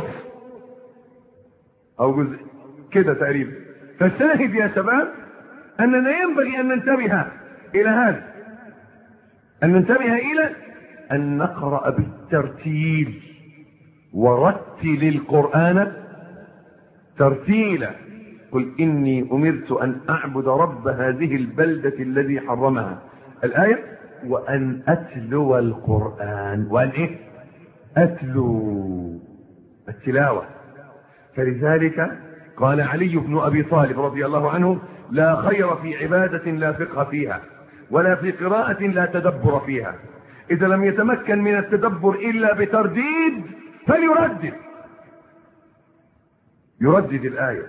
[SPEAKER 2] او جزء كده تقريبا فالشاهد يا شباب اننا ينبغي ان ننتبه الى هذا ان ننتبه الى ان نقرأ بالترتيل ورتل القرآن ترتيلا قل اني امرت ان اعبد رب هذه البلدة الذي حرمها الايه وأن أتلو القرآن وأن إيه؟ أتلو التلاوة فلذلك قال علي بن أبي طالب رضي الله عنه لا خير في عبادة لا فقه فيها ولا في قراءة لا تدبر فيها إذا لم يتمكن من التدبر إلا بترديد فليردد يردد الآية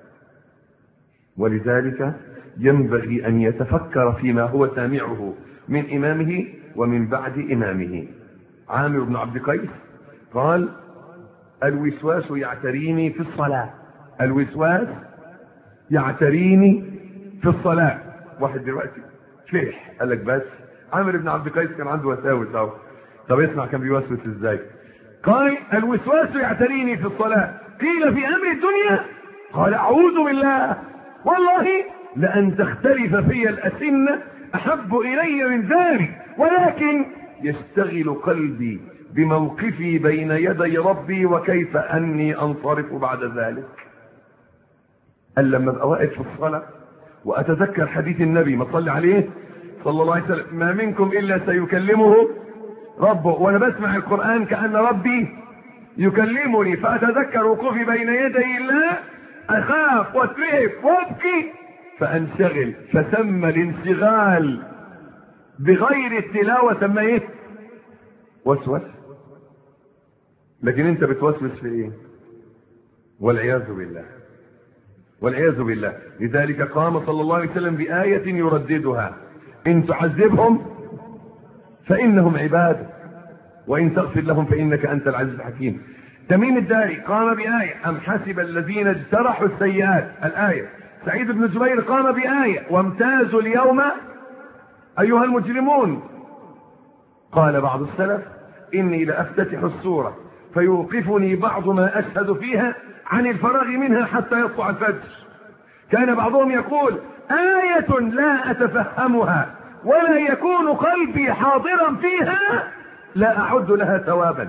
[SPEAKER 2] ولذلك ينبغي أن يتفكر فيما هو سامعه من إمامه ومن بعد إمامه عامر بن عبد قيس قال الوسواس يعتريني في الصلاة الوسواس يعتريني في الصلاة واحد دلوقتي فرح قال لك بس عامر بن عبد القيس كان عنده وساوس اهو طب اسمع كان بيوسوس ازاي قال الوسواس يعتريني في الصلاة قيل في امر الدنيا قال اعوذ بالله والله لان تختلف في الاسنة احب الي من ذلك ولكن يشتغل قلبي بموقفي بين يدي ربي وكيف اني انصرف بعد ذلك قال لما ابقى واقف في الصلاه واتذكر حديث النبي ما صلي عليه صلى الله عليه وسلم ما منكم الا سيكلمه ربه وانا بسمع القران كان ربي يكلمني فاتذكر وقوفي بين يدي الله اخاف واترعب وابكي فانشغل فسمى الانشغال بغير التلاوه سمى ايه وسوس لكن انت بتوسوس في ايه والعياذ بالله والعياذ بالله لذلك قام صلى الله عليه وسلم بآية يرددها إن تعذبهم فإنهم عباد وإن تغفر لهم فإنك أنت العزيز الحكيم تميم الداري قام بآية أم حسب الذين اجترحوا السيئات الآية سعيد بن جبير قام بآية وامتازوا اليوم أيها المجرمون قال بعض السلف إني لأفتتح السورة فيوقفني بعض ما أشهد فيها عن الفراغ منها حتى يطلع الفجر كان بعضهم يقول آية لا أتفهمها ولا يكون قلبي حاضرا فيها لا أعد لها ثوابا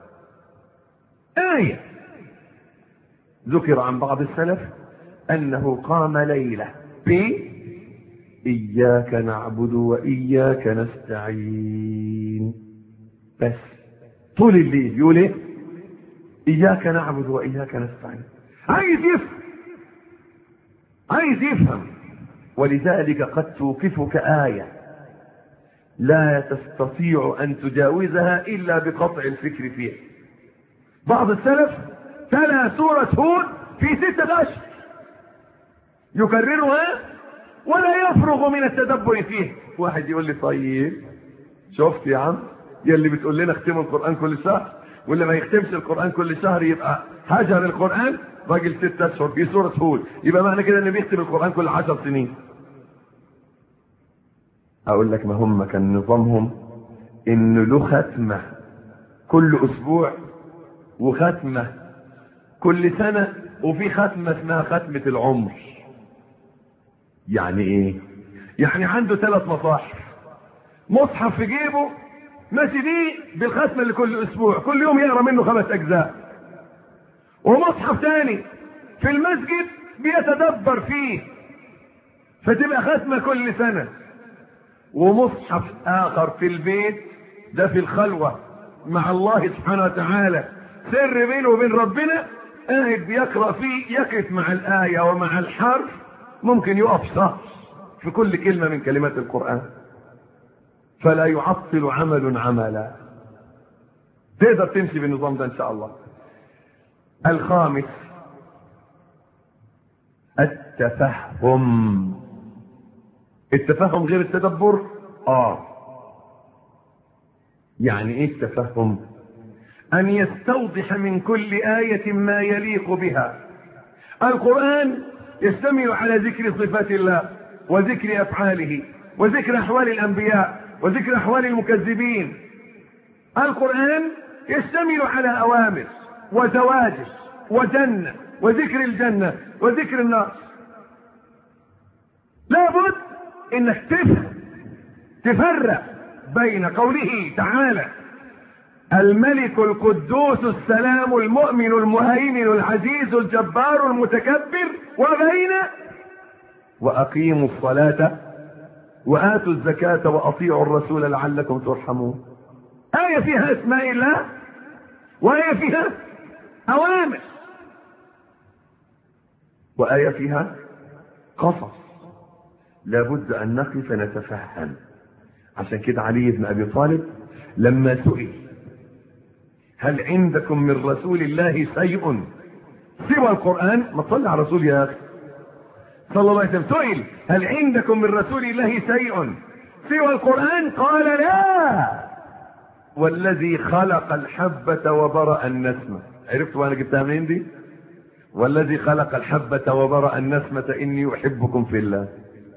[SPEAKER 2] آية ذكر عن بعض السلف أنه قام ليلة ب إياك نعبد وإياك نستعين بس طول الليل يقول ايه إياك نعبد وإياك نستعين عايز يفهم عايز يفهم ولذلك قد توقفك آية لا تستطيع أن تجاوزها إلا بقطع الفكر فيها بعض السلف تلا سورة هود في ستة أشهر يكررها ولا يفرغ من التدبر فيه واحد يقول لي طيب شفت يا عم يلي بتقول لنا اختموا القرآن كل شهر واللي ما يختمش القرآن كل شهر يبقى هجر القرآن راجل ست أشهر في سورة هود يبقى معنى كده إنه بيختم القرآن كل عشر سنين أقول لك ما هم كان نظامهم إن له ختمة كل أسبوع وختمة كل سنة وفي ختمة اسمها ختمة العمر يعني إيه؟ يعني عنده ثلاث مصاحف مصحف في جيبه ماشي بيه بالختمه اللي كل اسبوع كل يوم يقرا منه خمس اجزاء ومصحف تاني في المسجد بيتدبر فيه فتبقى ختمه كل سنه ومصحف اخر في البيت ده في الخلوه مع الله سبحانه وتعالى سر بينه وبين ربنا قاعد بيقرا فيه يقف مع الايه ومع الحرف ممكن يقف شهر في كل كلمه من كلمات القران فلا يعطل عمل عملا تقدر تمشي بالنظام ده ان شاء الله الخامس التفهم التفهم غير التدبر اه يعني ايه التفهم ان يستوضح من كل آية ما يليق بها القرآن يشتمل على ذكر صفات الله وذكر افعاله وذكر احوال الانبياء وذكر احوال المكذبين القرآن يشتمل على اوامر وزواجر وجنة وذكر الجنة وذكر النار لابد انك تفهم تفرق بين قوله تعالى الملك القدوس السلام المؤمن المهيمن العزيز الجبار المتكبر وبين واقيموا الصلاه واتوا الزكاه واطيعوا الرسول لعلكم ترحمون ايه فيها اسماء الله وآية فيها أوامر
[SPEAKER 1] وآية فيها قصص لابد أن نقف نتفهم عشان كده علي بن أبي طالب لما سئل هل عندكم من رسول الله شيء سوى القرآن ما تصلي على رسول يا أخي صلى الله عليه وسلم سئل هل عندكم من رسول الله شيء سوى القرآن قال لا والذي خلق الحبة وبرأ النسمة عرفت وانا جبتها منين دي والذي خلق الحبة وبرأ النسمة إني أحبكم في الله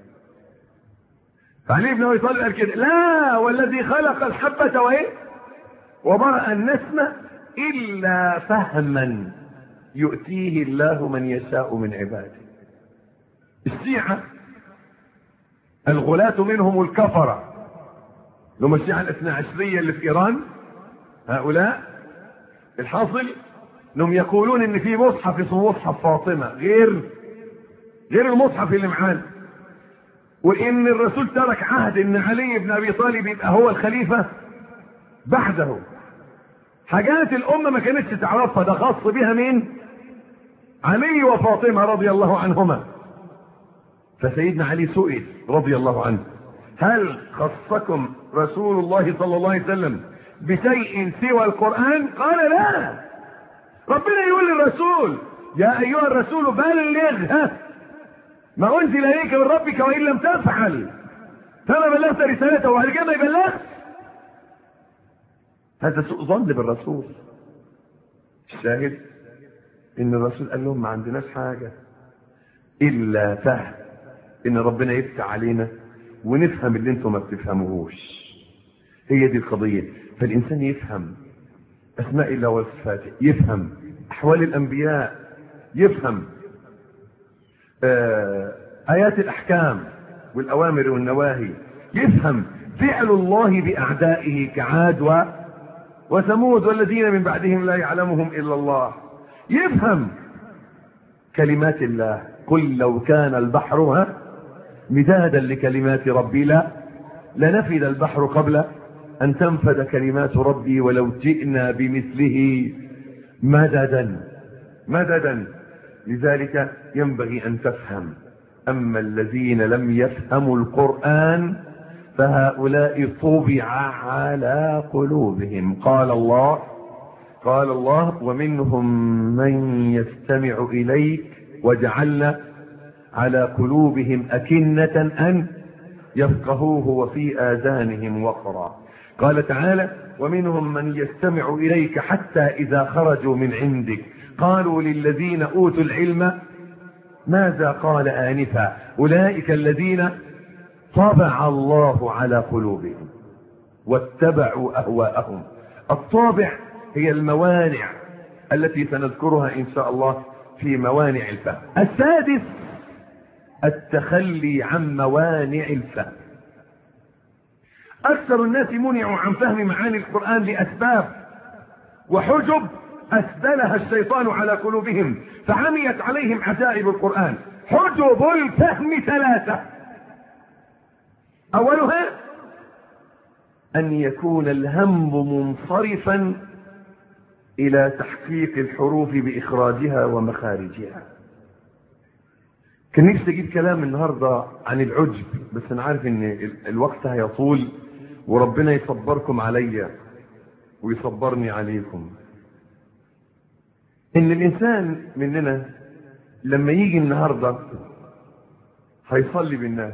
[SPEAKER 1] فعلي بن أبي طالب قال كده لا والذي خلق الحبة وإيه وبرأ النسمة إلا فهما يؤتيه الله من يشاء من عباده الشيعة الغلاة منهم الكفرة لهم الشيعة الاثنى عشرية اللي في إيران هؤلاء الحاصل انهم يقولون ان في مصحف اسمه مصحف فاطمة غير غير المصحف اللي معانا وان الرسول ترك عهد ان علي بن ابي طالب يبقى هو الخليفة بعده حاجات الامة ما كانتش تعرفها ده خاص بها مين علي وفاطمة رضي الله عنهما فسيدنا علي سئل رضي الله عنه هل خصكم رسول الله صلى الله عليه وسلم بشيء سوى القرآن قال لا ربنا يقول للرسول يا أيها الرسول بلغ ها ما أنزل إليك من ربك وإن لم تفعل فما بلغت رسالته وهل كده ما يبلغ هذا سوء ظن بالرسول الشاهد ان الرسول قال لهم ما عندناش حاجة الا فهم ان ربنا يفتح علينا ونفهم اللي انتم ما بتفهموهوش هي دي القضية فالانسان يفهم اسماء الله وصفاته يفهم احوال الانبياء يفهم آه ايات الاحكام والاوامر والنواهي يفهم فعل الله باعدائه كعاد و وثمود والذين من بعدهم لا يعلمهم الا الله يفهم كلمات الله قل لو كان البحر ها مدادا لكلمات ربي لا لنفد البحر قبل أن تنفد كلمات ربي ولو جئنا بمثله مددا مددا لذلك ينبغي أن تفهم أما الذين لم يفهموا القرآن فهؤلاء طبع على قلوبهم قال الله قال الله ومنهم من يستمع إليك وجعلنا على قلوبهم أكنة أن يفقهوه وفي آذانهم وقرا قال تعالى ومنهم من يستمع إليك حتى إذا خرجوا من عندك قالوا للذين أوتوا العلم ماذا قال آنفا أولئك الذين طبع الله على قلوبهم واتبعوا أهواءهم الطابع هي الموانع التي سنذكرها إن شاء الله في موانع الفهم السادس التخلي عن موانع الفهم أكثر الناس منعوا عن فهم معاني القرآن لأسباب وحجب أسدلها الشيطان على قلوبهم فعميت عليهم عجائب القرآن حجب الفهم ثلاثة أولها أن يكون الهم منصرفا إلى تحقيق الحروف بإخراجها ومخارجها كان نفسي أجيب كلام النهاردة عن العجب بس أنا عارف إن الوقت هيطول وربنا يصبركم عليا ويصبرني عليكم إن الإنسان مننا لما يجي النهاردة هيصلي بالناس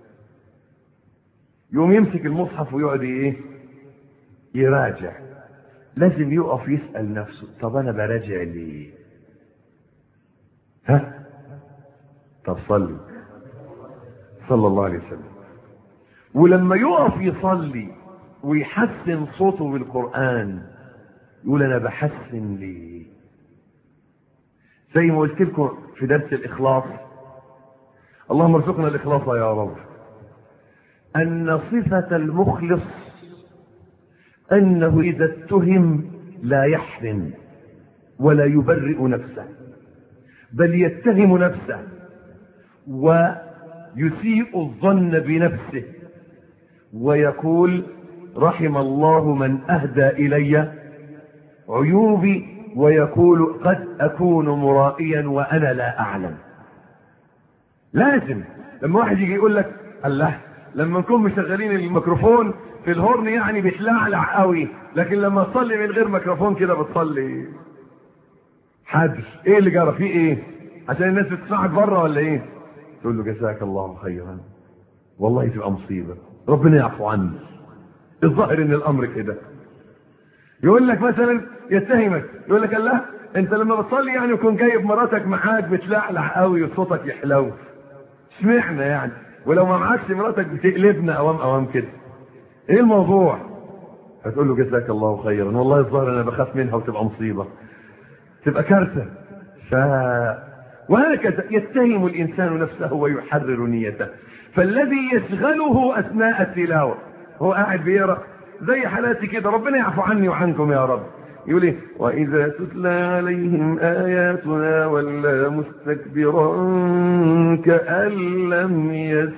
[SPEAKER 1] يقوم يمسك المصحف ويقعد ايه يراجع لازم يقف يسأل نفسه طب انا براجع ليه ها طب صلي صلى الله عليه وسلم ولما يقف يصلي ويحسن صوته بالقرآن يقول انا بحسن ليه زي ما قلت لكم في درس الاخلاص اللهم ارزقنا الاخلاص يا رب أن صفة المخلص أنه إذا اتهم لا يحرم ولا يبرئ نفسه بل يتهم نفسه ويسيء الظن بنفسه ويقول رحم الله من أهدى إلي
[SPEAKER 2] عيوبي ويقول قد أكون مرائيا وأنا لا أعلم لازم لما واحد يجي يقول لك الله لما نكون مشغلين الميكروفون في الهورن يعني بتلعلع قوي لكن لما تصلي من غير ميكروفون كده بتصلي حدث ايه اللي جرى فيه ايه عشان الناس بتسمعك بره ولا ايه تقول له جزاك الله خيرا والله تبقى مصيبه ربنا يعفو عني الظاهر ان الامر كده يقول لك مثلا يتهمك يقول لك الله انت لما بتصلي يعني يكون جايب مراتك معاك بتلعلع قوي وصوتك يحلو اشمعنى يعني ولو ما معكش مراتك بتقلبنا اوام اوام كده ايه الموضوع هتقول له جزاك الله خيرا والله الظاهر انا بخاف منها وتبقى مصيبه تبقى كارثه ف وهكذا يتهم الانسان نفسه ويحرر نيته فالذي يشغله اثناء التلاوه هو قاعد بيقرا زي حالاتي كده ربنا يعفو عني وعنكم يا رب يقول ايه واذا تتلى عليهم اياتنا ولا مستكبرا كان لم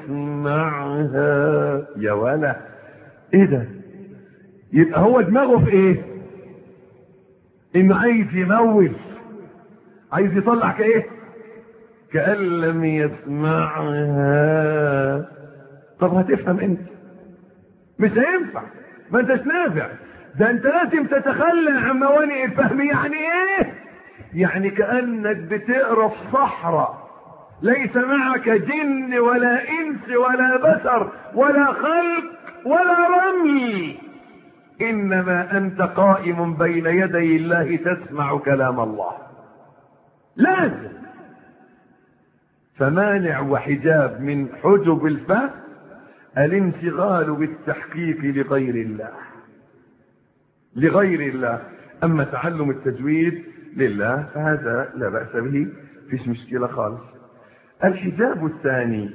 [SPEAKER 2] يسمعها يا ولا ايه ده يبقى هو دماغه في ايه انه عايز يمول عايز يطلع كايه كأن لم يسمعها طب هتفهم انت مش هينفع ما انتش نافع ده انت لازم تتخلى عن موانئ الفهم يعني ايه يعني كأنك بتقرا في صحراء ليس معك جن ولا انس ولا بشر ولا خلق ولا رمل انما انت قائم بين يدي الله تسمع كلام الله لازم فمانع وحجاب من حجب الفهم الانشغال بالتحقيق لغير الله لغير الله اما تعلم التجويد لله فهذا لا باس به فيش مشكله خالص الحجاب الثاني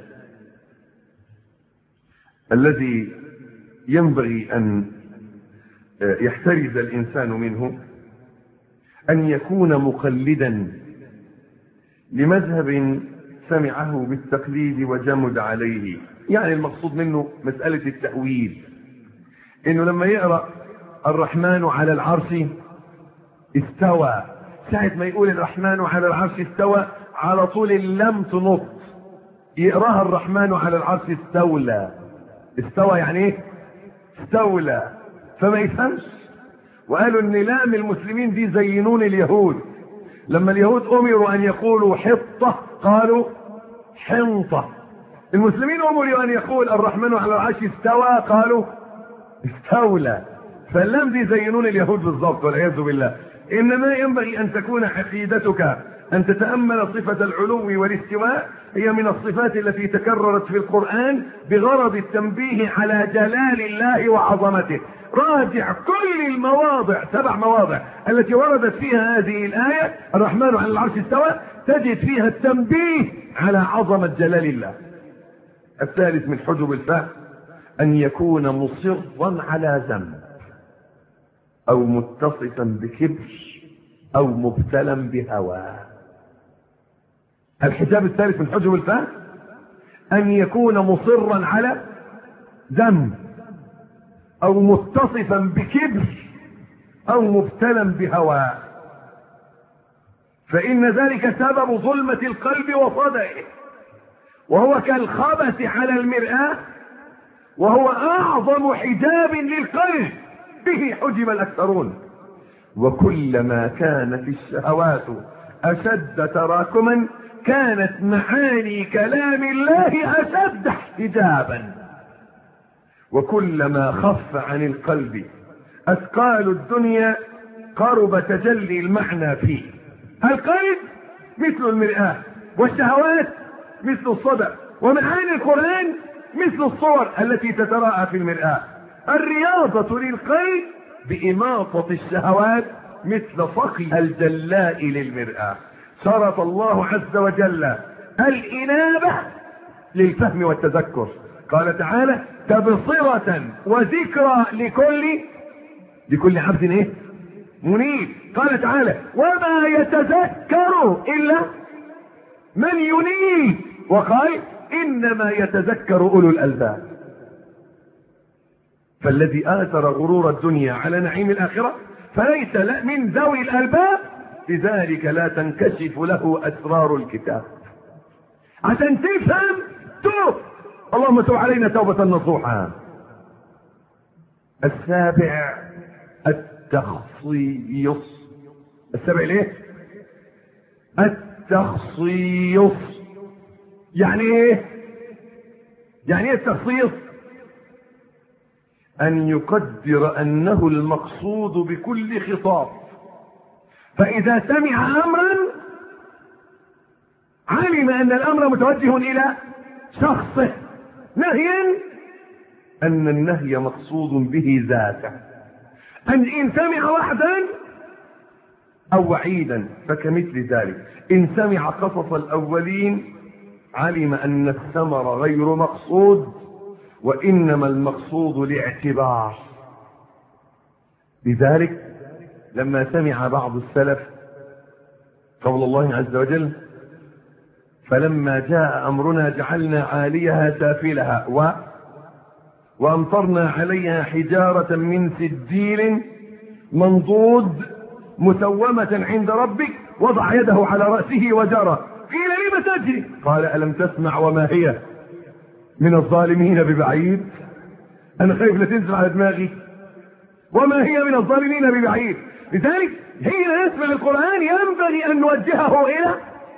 [SPEAKER 2] الذي ينبغي ان يحترز الانسان منه ان يكون مقلدا لمذهب سمعه بالتقليد وجمد عليه يعني المقصود منه مسألة التأويل انه لما يقرأ الرحمن على العرش استوى ساعة ما يقول الرحمن على العرش استوى على طول اللم تنط يقراها الرحمن على العرش استولى استوى يعني ايه استولى فما يفهمش وقالوا ان لام المسلمين دي زينون اليهود لما اليهود امروا ان يقولوا حطه قالوا حنطه المسلمين امروا ان يقول الرحمن على العرش استوى قالوا استولى فاللام دي زينون اليهود بالضبط والعياذ بالله انما ينبغي ان تكون عقيدتك ان تتامل صفه العلو والاستواء هي من الصفات التي تكررت في القران بغرض التنبيه على جلال الله وعظمته راجع كل المواضع سبع مواضع التي وردت فيها هذه الآية الرحمن على العرش استوى تجد فيها التنبيه على عظمة جلال الله الثالث من حجب الفهم أن يكون مصرا على ذنب أو متصفا بكبر أو مبتلا بهوى الحجاب الثالث من حجب الفهم أن يكون مصرا على ذنب او متصفا بكبر او مبتلا بهوى فان ذلك سبب ظلمة القلب وصدئه وهو كالخبث على المرآة وهو اعظم حجاب للقلب به حجب الاكثرون وكلما كانت الشهوات اشد تراكما كانت معاني كلام الله اشد احتجابا وكلما خف عن القلب اثقال الدنيا قرب تجلي المعنى فيه القلب مثل المرآة والشهوات مثل الصدى ومعاني القرآن مثل الصور التي تتراءى في المرآة الرياضة للقلب بإماطة الشهوات مثل صقي الجلاء للمرآة شرط الله عز وجل الإنابة للفهم والتذكر قال تعالى تبصرة وذكرى لكل لكل عبد ايه منيب قال تعالى وما يتذكر الا من ينيب وقال انما يتذكر اولو الالباب فالذي اثر غرور الدنيا على نعيم الاخره فليس من ذوي الألباب لذلك لا تنكشف له أسرار الكتاب عشان تفهم توب اللهم تب علينا توبة نصوحا السابع التخصيص السابع ليه التخصيص يعني ايه يعني ايه التخصيص ان يقدر انه المقصود بكل خطاب فاذا سمع امرا علم ان الامر متوجه الى شخصه نهيا ان النهي مقصود به ذاته ان ان سمع وحدا او وعيدا فكمثل ذلك ان سمع قصص الاولين علم ان الثمر غير مقصود وانما المقصود الاعتبار لذلك لما سمع بعض السلف قول الله عز وجل فلما جاء امرنا جعلنا عاليها سافلها و وامطرنا عليها حجاره من سجيل منضود مسومه عند ربك وضع يده على راسه وجرى قيل لم تجري قال الم تسمع وما هي من الظالمين ببعيد انا خايف لا تنزل على دماغي وما هي من الظالمين ببعيد لذلك حين نسمع القران ينبغي ان نوجهه الى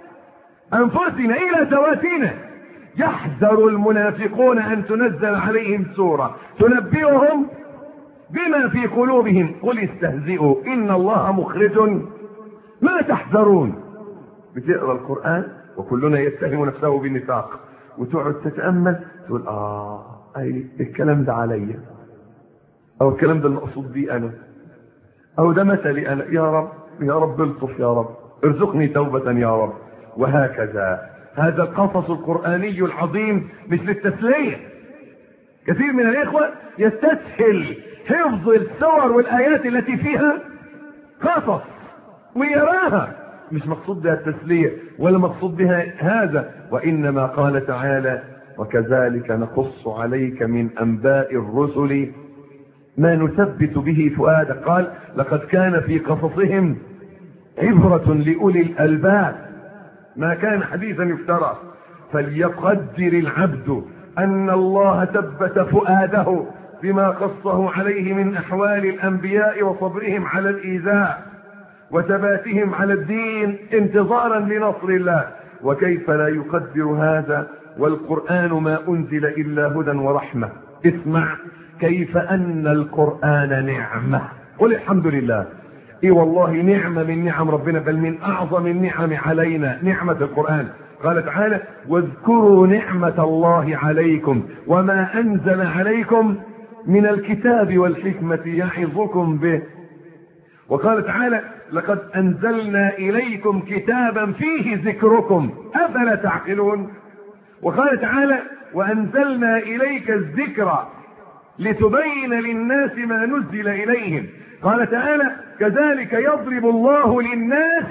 [SPEAKER 2] انفسنا الى ذواتنا يحذر المنافقون ان تنزل عليهم سوره تنبئهم بما في قلوبهم قل استهزئوا ان الله مخرج ما تحذرون بتقرا القران وكلنا يتهم نفسه بالنفاق وتقعد تتامل تقول اه اي الكلام ده عليا او الكلام ده المقصود بي انا او ده مثلي انا يا رب يا رب الطف يا رب ارزقني توبه يا رب وهكذا هذا القصص القرآني العظيم مش للتسلية كثير من الإخوة يستسهل حفظ السور والآيات التي فيها قصص ويراها مش مقصود بها التسلية ولا مقصود بها هذا وإنما قال تعالى وكذلك نقص عليك من أنباء الرسل ما نثبت به فؤادك قال لقد كان في قصصهم عبرة لأولي الألباب ما كان حديثا يفترى فليقدر العبد ان الله ثبت فؤاده بما قصه عليه من احوال الانبياء وصبرهم على الايذاء وثباتهم على الدين انتظارا لنصر الله وكيف لا يقدر هذا والقران ما انزل الا هدى ورحمه اسمع كيف ان القران نعمه قل الحمد لله اي والله نعمه من نعم ربنا بل من اعظم النعم علينا نعمه القران قال تعالى واذكروا نعمه الله عليكم وما انزل عليكم من الكتاب والحكمه يعظكم به وقال تعالى لقد انزلنا اليكم كتابا فيه ذكركم افلا تعقلون وقال تعالى وانزلنا اليك الذكر لتبين للناس ما نزل اليهم قال تعالى كذلك يضرب الله للناس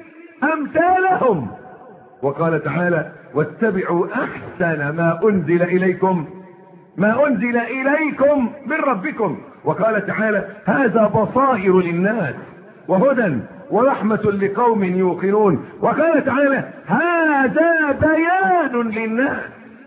[SPEAKER 2] امثالهم وقال تعالى واتبعوا احسن ما انزل اليكم ما انزل اليكم من ربكم وقال تعالى هذا بصائر للناس وهدى ورحمة لقوم يوقنون وقال تعالى هذا بيان للناس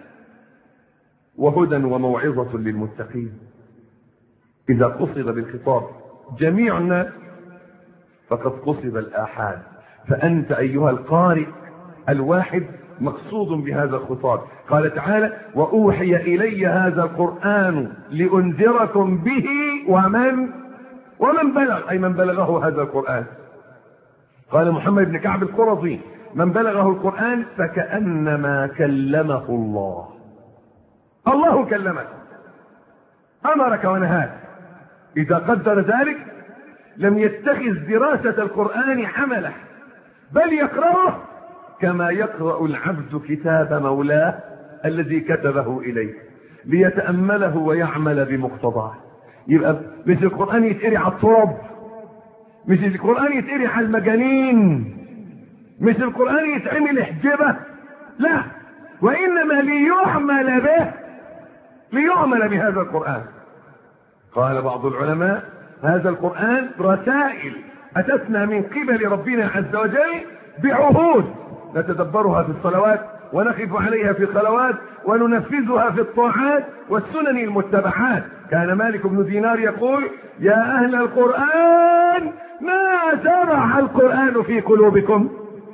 [SPEAKER 2] وهدى وموعظة للمتقين إذا قصد بالخطاب جميع الناس فقد قصد الآحاد فأنت أيها القارئ الواحد مقصود بهذا الخطاب قال تعالى وأوحي إلي هذا القرآن لأنذركم به ومن ومن بلغ أي من بلغه هذا القرآن قال محمد بن كعب القرظي من بلغه القرآن فكأنما كلمه الله الله كلمك أمرك ونهاك إذا قدر ذلك لم يتخذ دراسة القرآن حمله بل يقرأه كما يقرأ العبد كتاب مولاه الذي كتبه إليه ليتأمله ويعمل بمقتضاه يبقى مش القرآن يتقري على التراب مش القرآن يتقري على المجانين مش القرآن يتعمل حجبة لا وإنما ليعمل به ليعمل بهذا القرآن قال بعض العلماء هذا القرآن رسائل أتتنا من قبل ربنا عز وجل بعهود نتدبرها في الصلوات ونقف عليها في الصلوات وننفذها في الطاعات والسنن المتبعات كان مالك بن دينار يقول يا أهل القرآن ما زرع القرآن في قلوبكم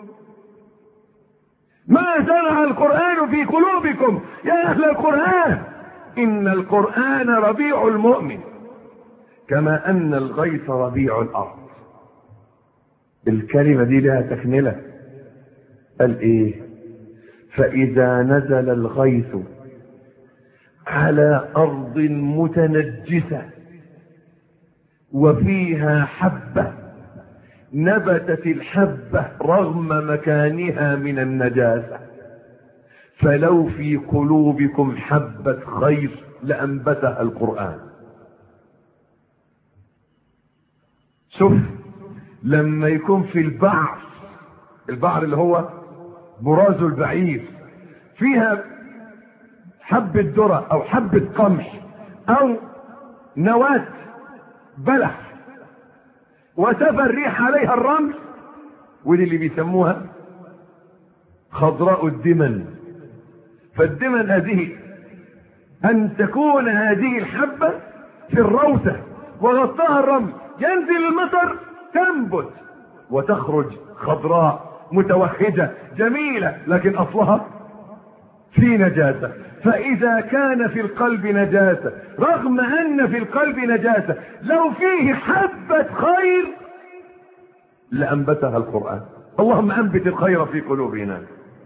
[SPEAKER 2] ما زرع القرآن في قلوبكم يا أهل القرآن إن القرآن ربيع المؤمن كما أن الغيث ربيع الأرض
[SPEAKER 1] الكلمة دي لها تكملة قال ايه فإذا نزل الغيث على أرض متنجسة وفيها حبة نبتت الحبة رغم مكانها من النجاسة فلو في قلوبكم حبة خير لأنبتها القرآن
[SPEAKER 2] شوف لما يكون في البعر البعر اللي هو براز البعير فيها حبة ذرة أو حبة قمح أو نواة بلح وسفى الريح عليها الرمل ودي اللي بيسموها خضراء الدمن فالدمن هذه أن تكون هذه الحبة في الروثة وغطاها الرمل ينزل المطر تنبت وتخرج خضراء متوهجة جميلة لكن أصلها في نجاسة فإذا كان في القلب نجاسة رغم أن في القلب نجاسة لو فيه حبة خير لأنبتها القرآن اللهم أنبت الخير في قلوبنا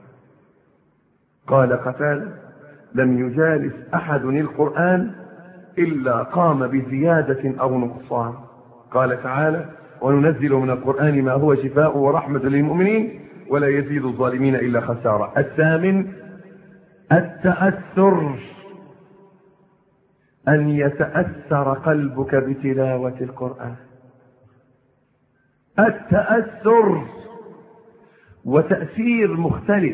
[SPEAKER 1] قال قتال لم يجالس أحد القرآن إلا قام بزيادة أو نقصان
[SPEAKER 2] قال تعالى وننزل من القرآن ما هو شفاء ورحمة للمؤمنين ولا يزيد الظالمين إلا خسارة الثامن التأثر
[SPEAKER 1] أن يتأثر قلبك بتلاوة القرآن
[SPEAKER 2] التأثر وتأثير مختلف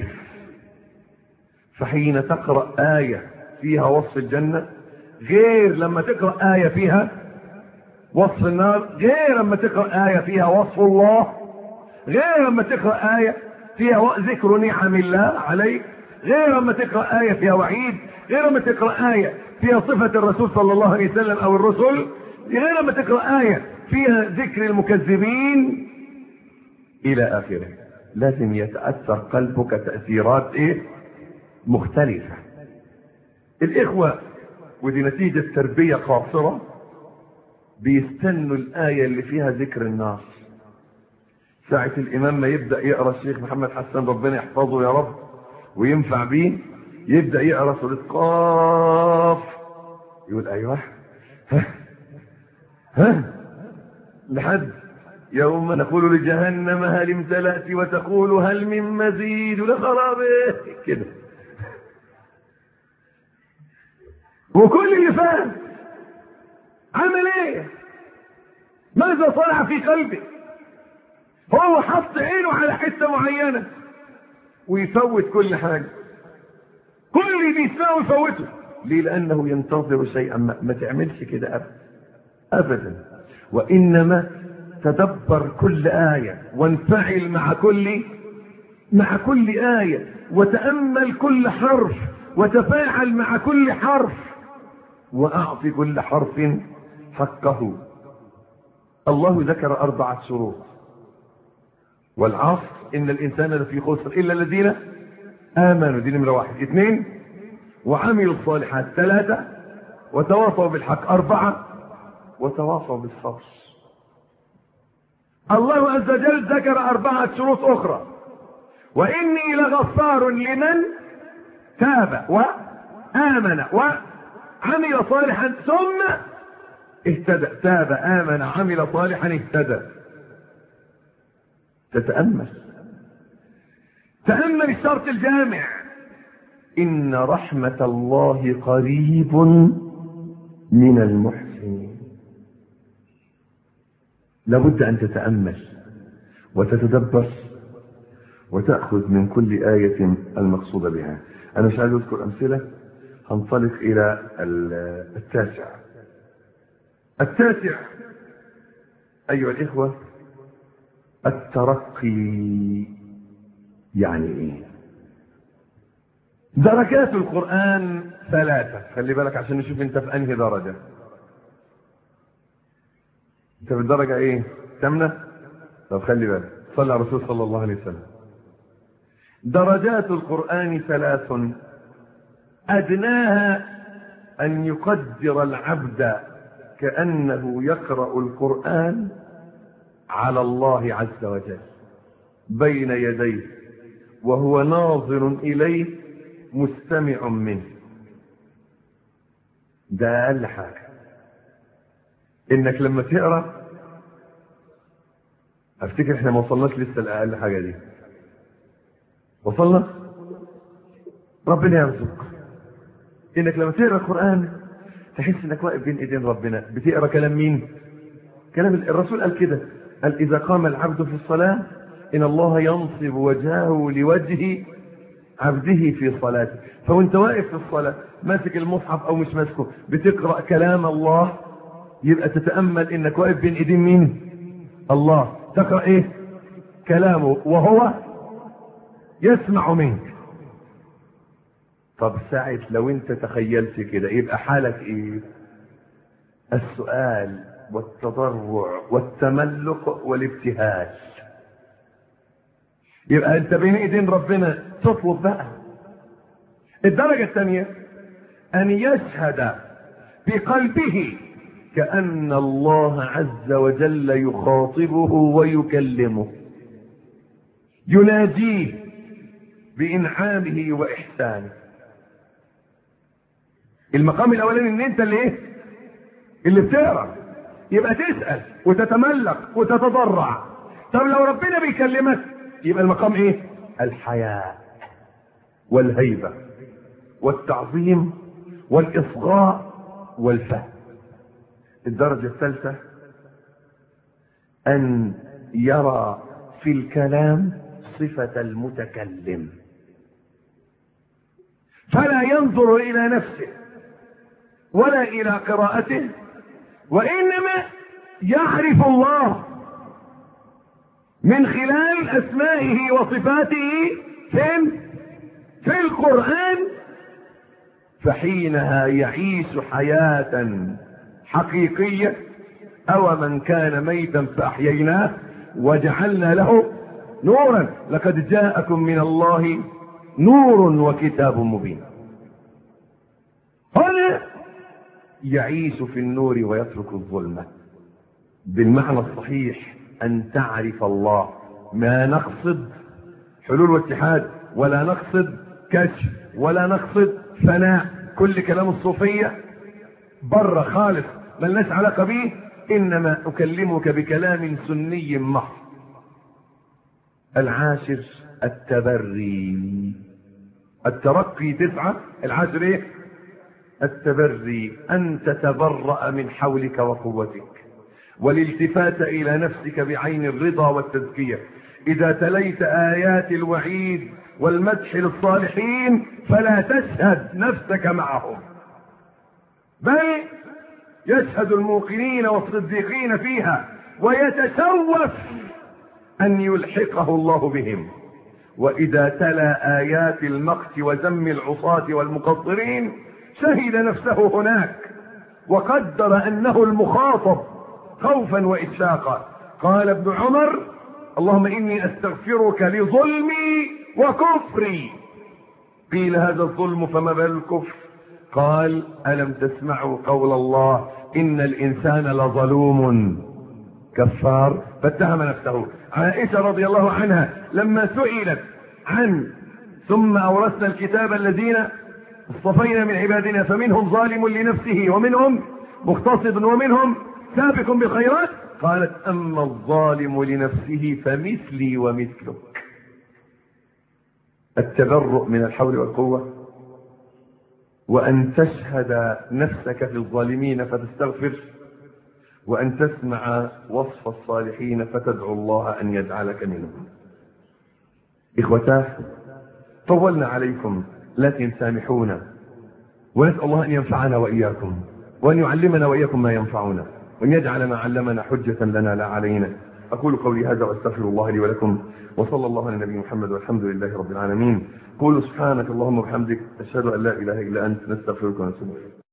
[SPEAKER 2] فحين تقرأ آية فيها وصف الجنة غير لما تقرأ آية فيها وصف النار غير لما تقرأ آية فيها وصف الله غير لما تقرأ آية فيها ذكر نعم الله عليك غير لما تقرأ آية فيها وعيد غير لما تقرأ آية فيها صفة الرسول صلى الله عليه وسلم أو الرسل غير لما تقرأ آية فيها ذكر المكذبين إلى آخره
[SPEAKER 1] لازم يتأثر قلبك تأثيرات إيه مختلفة
[SPEAKER 2] الإخوة ودي نتيجة تربية قاصرة بيستنوا الآية اللي فيها ذكر النار ساعة الإمام ما يبدأ يقرأ الشيخ محمد حسن ربنا يحفظه يا رب وينفع بيه يبدأ يقرأ سورة قاف يقول أيوه ها ها لحد يوم نقول لجهنم هل امتلأت وتقول هل من مزيد لخرابه كده وكل اللي فاهم عمل ايه ماذا صنع في قلبه هو حط عينه على حته معينه ويفوت كل حاجه كل اللي بيسمعه يفوته
[SPEAKER 1] ليه لانه ينتظر شيئا ما, ما تعملش كده ابدا ابدا وانما تدبر كل ايه
[SPEAKER 2] وانفعل مع كل مع كل ايه وتامل كل حرف وتفاعل مع كل حرف واعط كل حرف حقه الله ذكر أربعة شروط والعصر إن الإنسان لفي خسر إلا الذين آمنوا دي نمرة واحد اثنين وعملوا الصالحات ثلاثة وتواصوا بالحق أربعة وتواصوا بالصبر الله عز وجل ذكر أربعة شروط أخرى وإني لغفار لمن تاب وآمن وعمل صالحا ثم اهتدى تاب آمن عمل صالحا اهتدى
[SPEAKER 1] تتأمل
[SPEAKER 2] تأمل الشرط الجامع
[SPEAKER 1] إن رحمة الله قريب من المحسنين لابد أن تتأمل وتتدبر وتأخذ من كل آية المقصود بها أنا مش عايز أذكر أمثلة هنطلق إلى التاسع
[SPEAKER 2] التاسع
[SPEAKER 1] أيها الإخوة الترقي يعني إيه
[SPEAKER 2] درجات القرآن ثلاثة خلي بالك عشان نشوف انت في انهي درجة
[SPEAKER 1] أنت في الدرجة إيه تمنة طب خلي بالك صلى على الرسول صلى الله عليه وسلم
[SPEAKER 2] درجات القرآن ثلاث أدناها أن يقدر العبد كأنه يقرأ القرآن على الله عز وجل بين يديه وهو ناظر إليه مستمع منه ده أقل حاجة إنك لما تقرأ
[SPEAKER 1] أفتكر إحنا ما وصلناش لسه لأقل حاجة دي وصلنا ربنا يرزق إنك لما تقرأ القرآن تحس إنك واقف بين إيدين ربنا بتقرأ كلام مين كلام الرسول قال كده قال إذا قام العبد في الصلاة إن الله ينصب وجهه لوجه عبده في صلاته فوانت واقف في الصلاة ماسك المصحف أو مش ماسكه بتقرأ كلام الله يبقى تتأمل إنك واقف بين إيدين مين الله تقرأ إيه كلامه وهو يسمع منك طب ساعة لو انت تخيلت كده يبقى حالك ايه السؤال والتضرع والتملق والابتهاج
[SPEAKER 2] يبقى انت بين ايدين ربنا تطلب بقى الدرجة الثانية ان يشهد بقلبه كأن الله عز وجل يخاطبه ويكلمه يناجيه بإنعامه وإحسانه المقام الأولاني إن أنت اللي إيه؟ اللي بتقرأ يبقى تسأل وتتملق وتتضرع طب لو ربنا بيكلمك يبقى المقام إيه؟ الحياء والهيبة والتعظيم والإصغاء والفهم
[SPEAKER 1] الدرجة الثالثة أن يرى في الكلام صفة المتكلم
[SPEAKER 2] فلا ينظر إلى نفسه ولا إلى قراءته وإنما يعرف الله من خلال أسمائه وصفاته فين؟ في القرآن فحينها يعيش حياة حقيقية أو من كان ميتا فأحييناه وجعلنا له نورا لقد جاءكم من الله نور وكتاب مبين هنا يعيش في النور ويترك الظلمة بالمعنى الصحيح أن تعرف الله ما نقصد حلول واتحاد ولا نقصد كشف ولا نقصد فناء كل كلام الصوفية بره خالص ملناش علاقة به إنما أكلمك بكلام سني محض العاشر التبري الترقي تسعة العاشر ايه التبري ان تتبرأ من حولك وقوتك والالتفات الى نفسك بعين الرضا والتزكية اذا تليت ايات الوعيد والمدح للصالحين فلا تشهد نفسك معهم بل يشهد الموقنين والصديقين فيها ويتشوف ان يلحقه الله بهم واذا تلا ايات المقت وذم العصاة والمقصرين شهد نفسه هناك وقدر انه المخاطب خوفا واشفاقا قال ابن عمر اللهم اني استغفرك لظلمي وكفري قيل هذا الظلم فما بال الكفر قال الم تسمعوا قول الله ان الانسان لظلوم كفار فاتهم نفسه عائشة رضي الله عنها لما سئلت عن ثم أورثنا الكتاب الذين اصطفينا من عبادنا فمنهم ظالم لنفسه ومنهم مقتصد ومنهم سابق بالخيرات قالت أما الظالم لنفسه فمثلي ومثلك التبرؤ من الحول والقوة وأن تشهد نفسك في الظالمين فتستغفر وأن تسمع وصف الصالحين فتدعو الله أن يجعلك منهم إخوتاه طولنا عليكم لكن سامحونا ونسأل الله أن ينفعنا وإياكم وأن يعلمنا وإياكم ما ينفعنا
[SPEAKER 1] وأن يجعل ما علمنا حجة لنا لا علينا أقول قولي هذا وأستغفر الله لي ولكم وصلى الله على النبي محمد والحمد لله رب العالمين قولوا سبحانك اللهم وبحمدك أشهد أن لا إله إلا أنت نستغفرك ونتوب إليك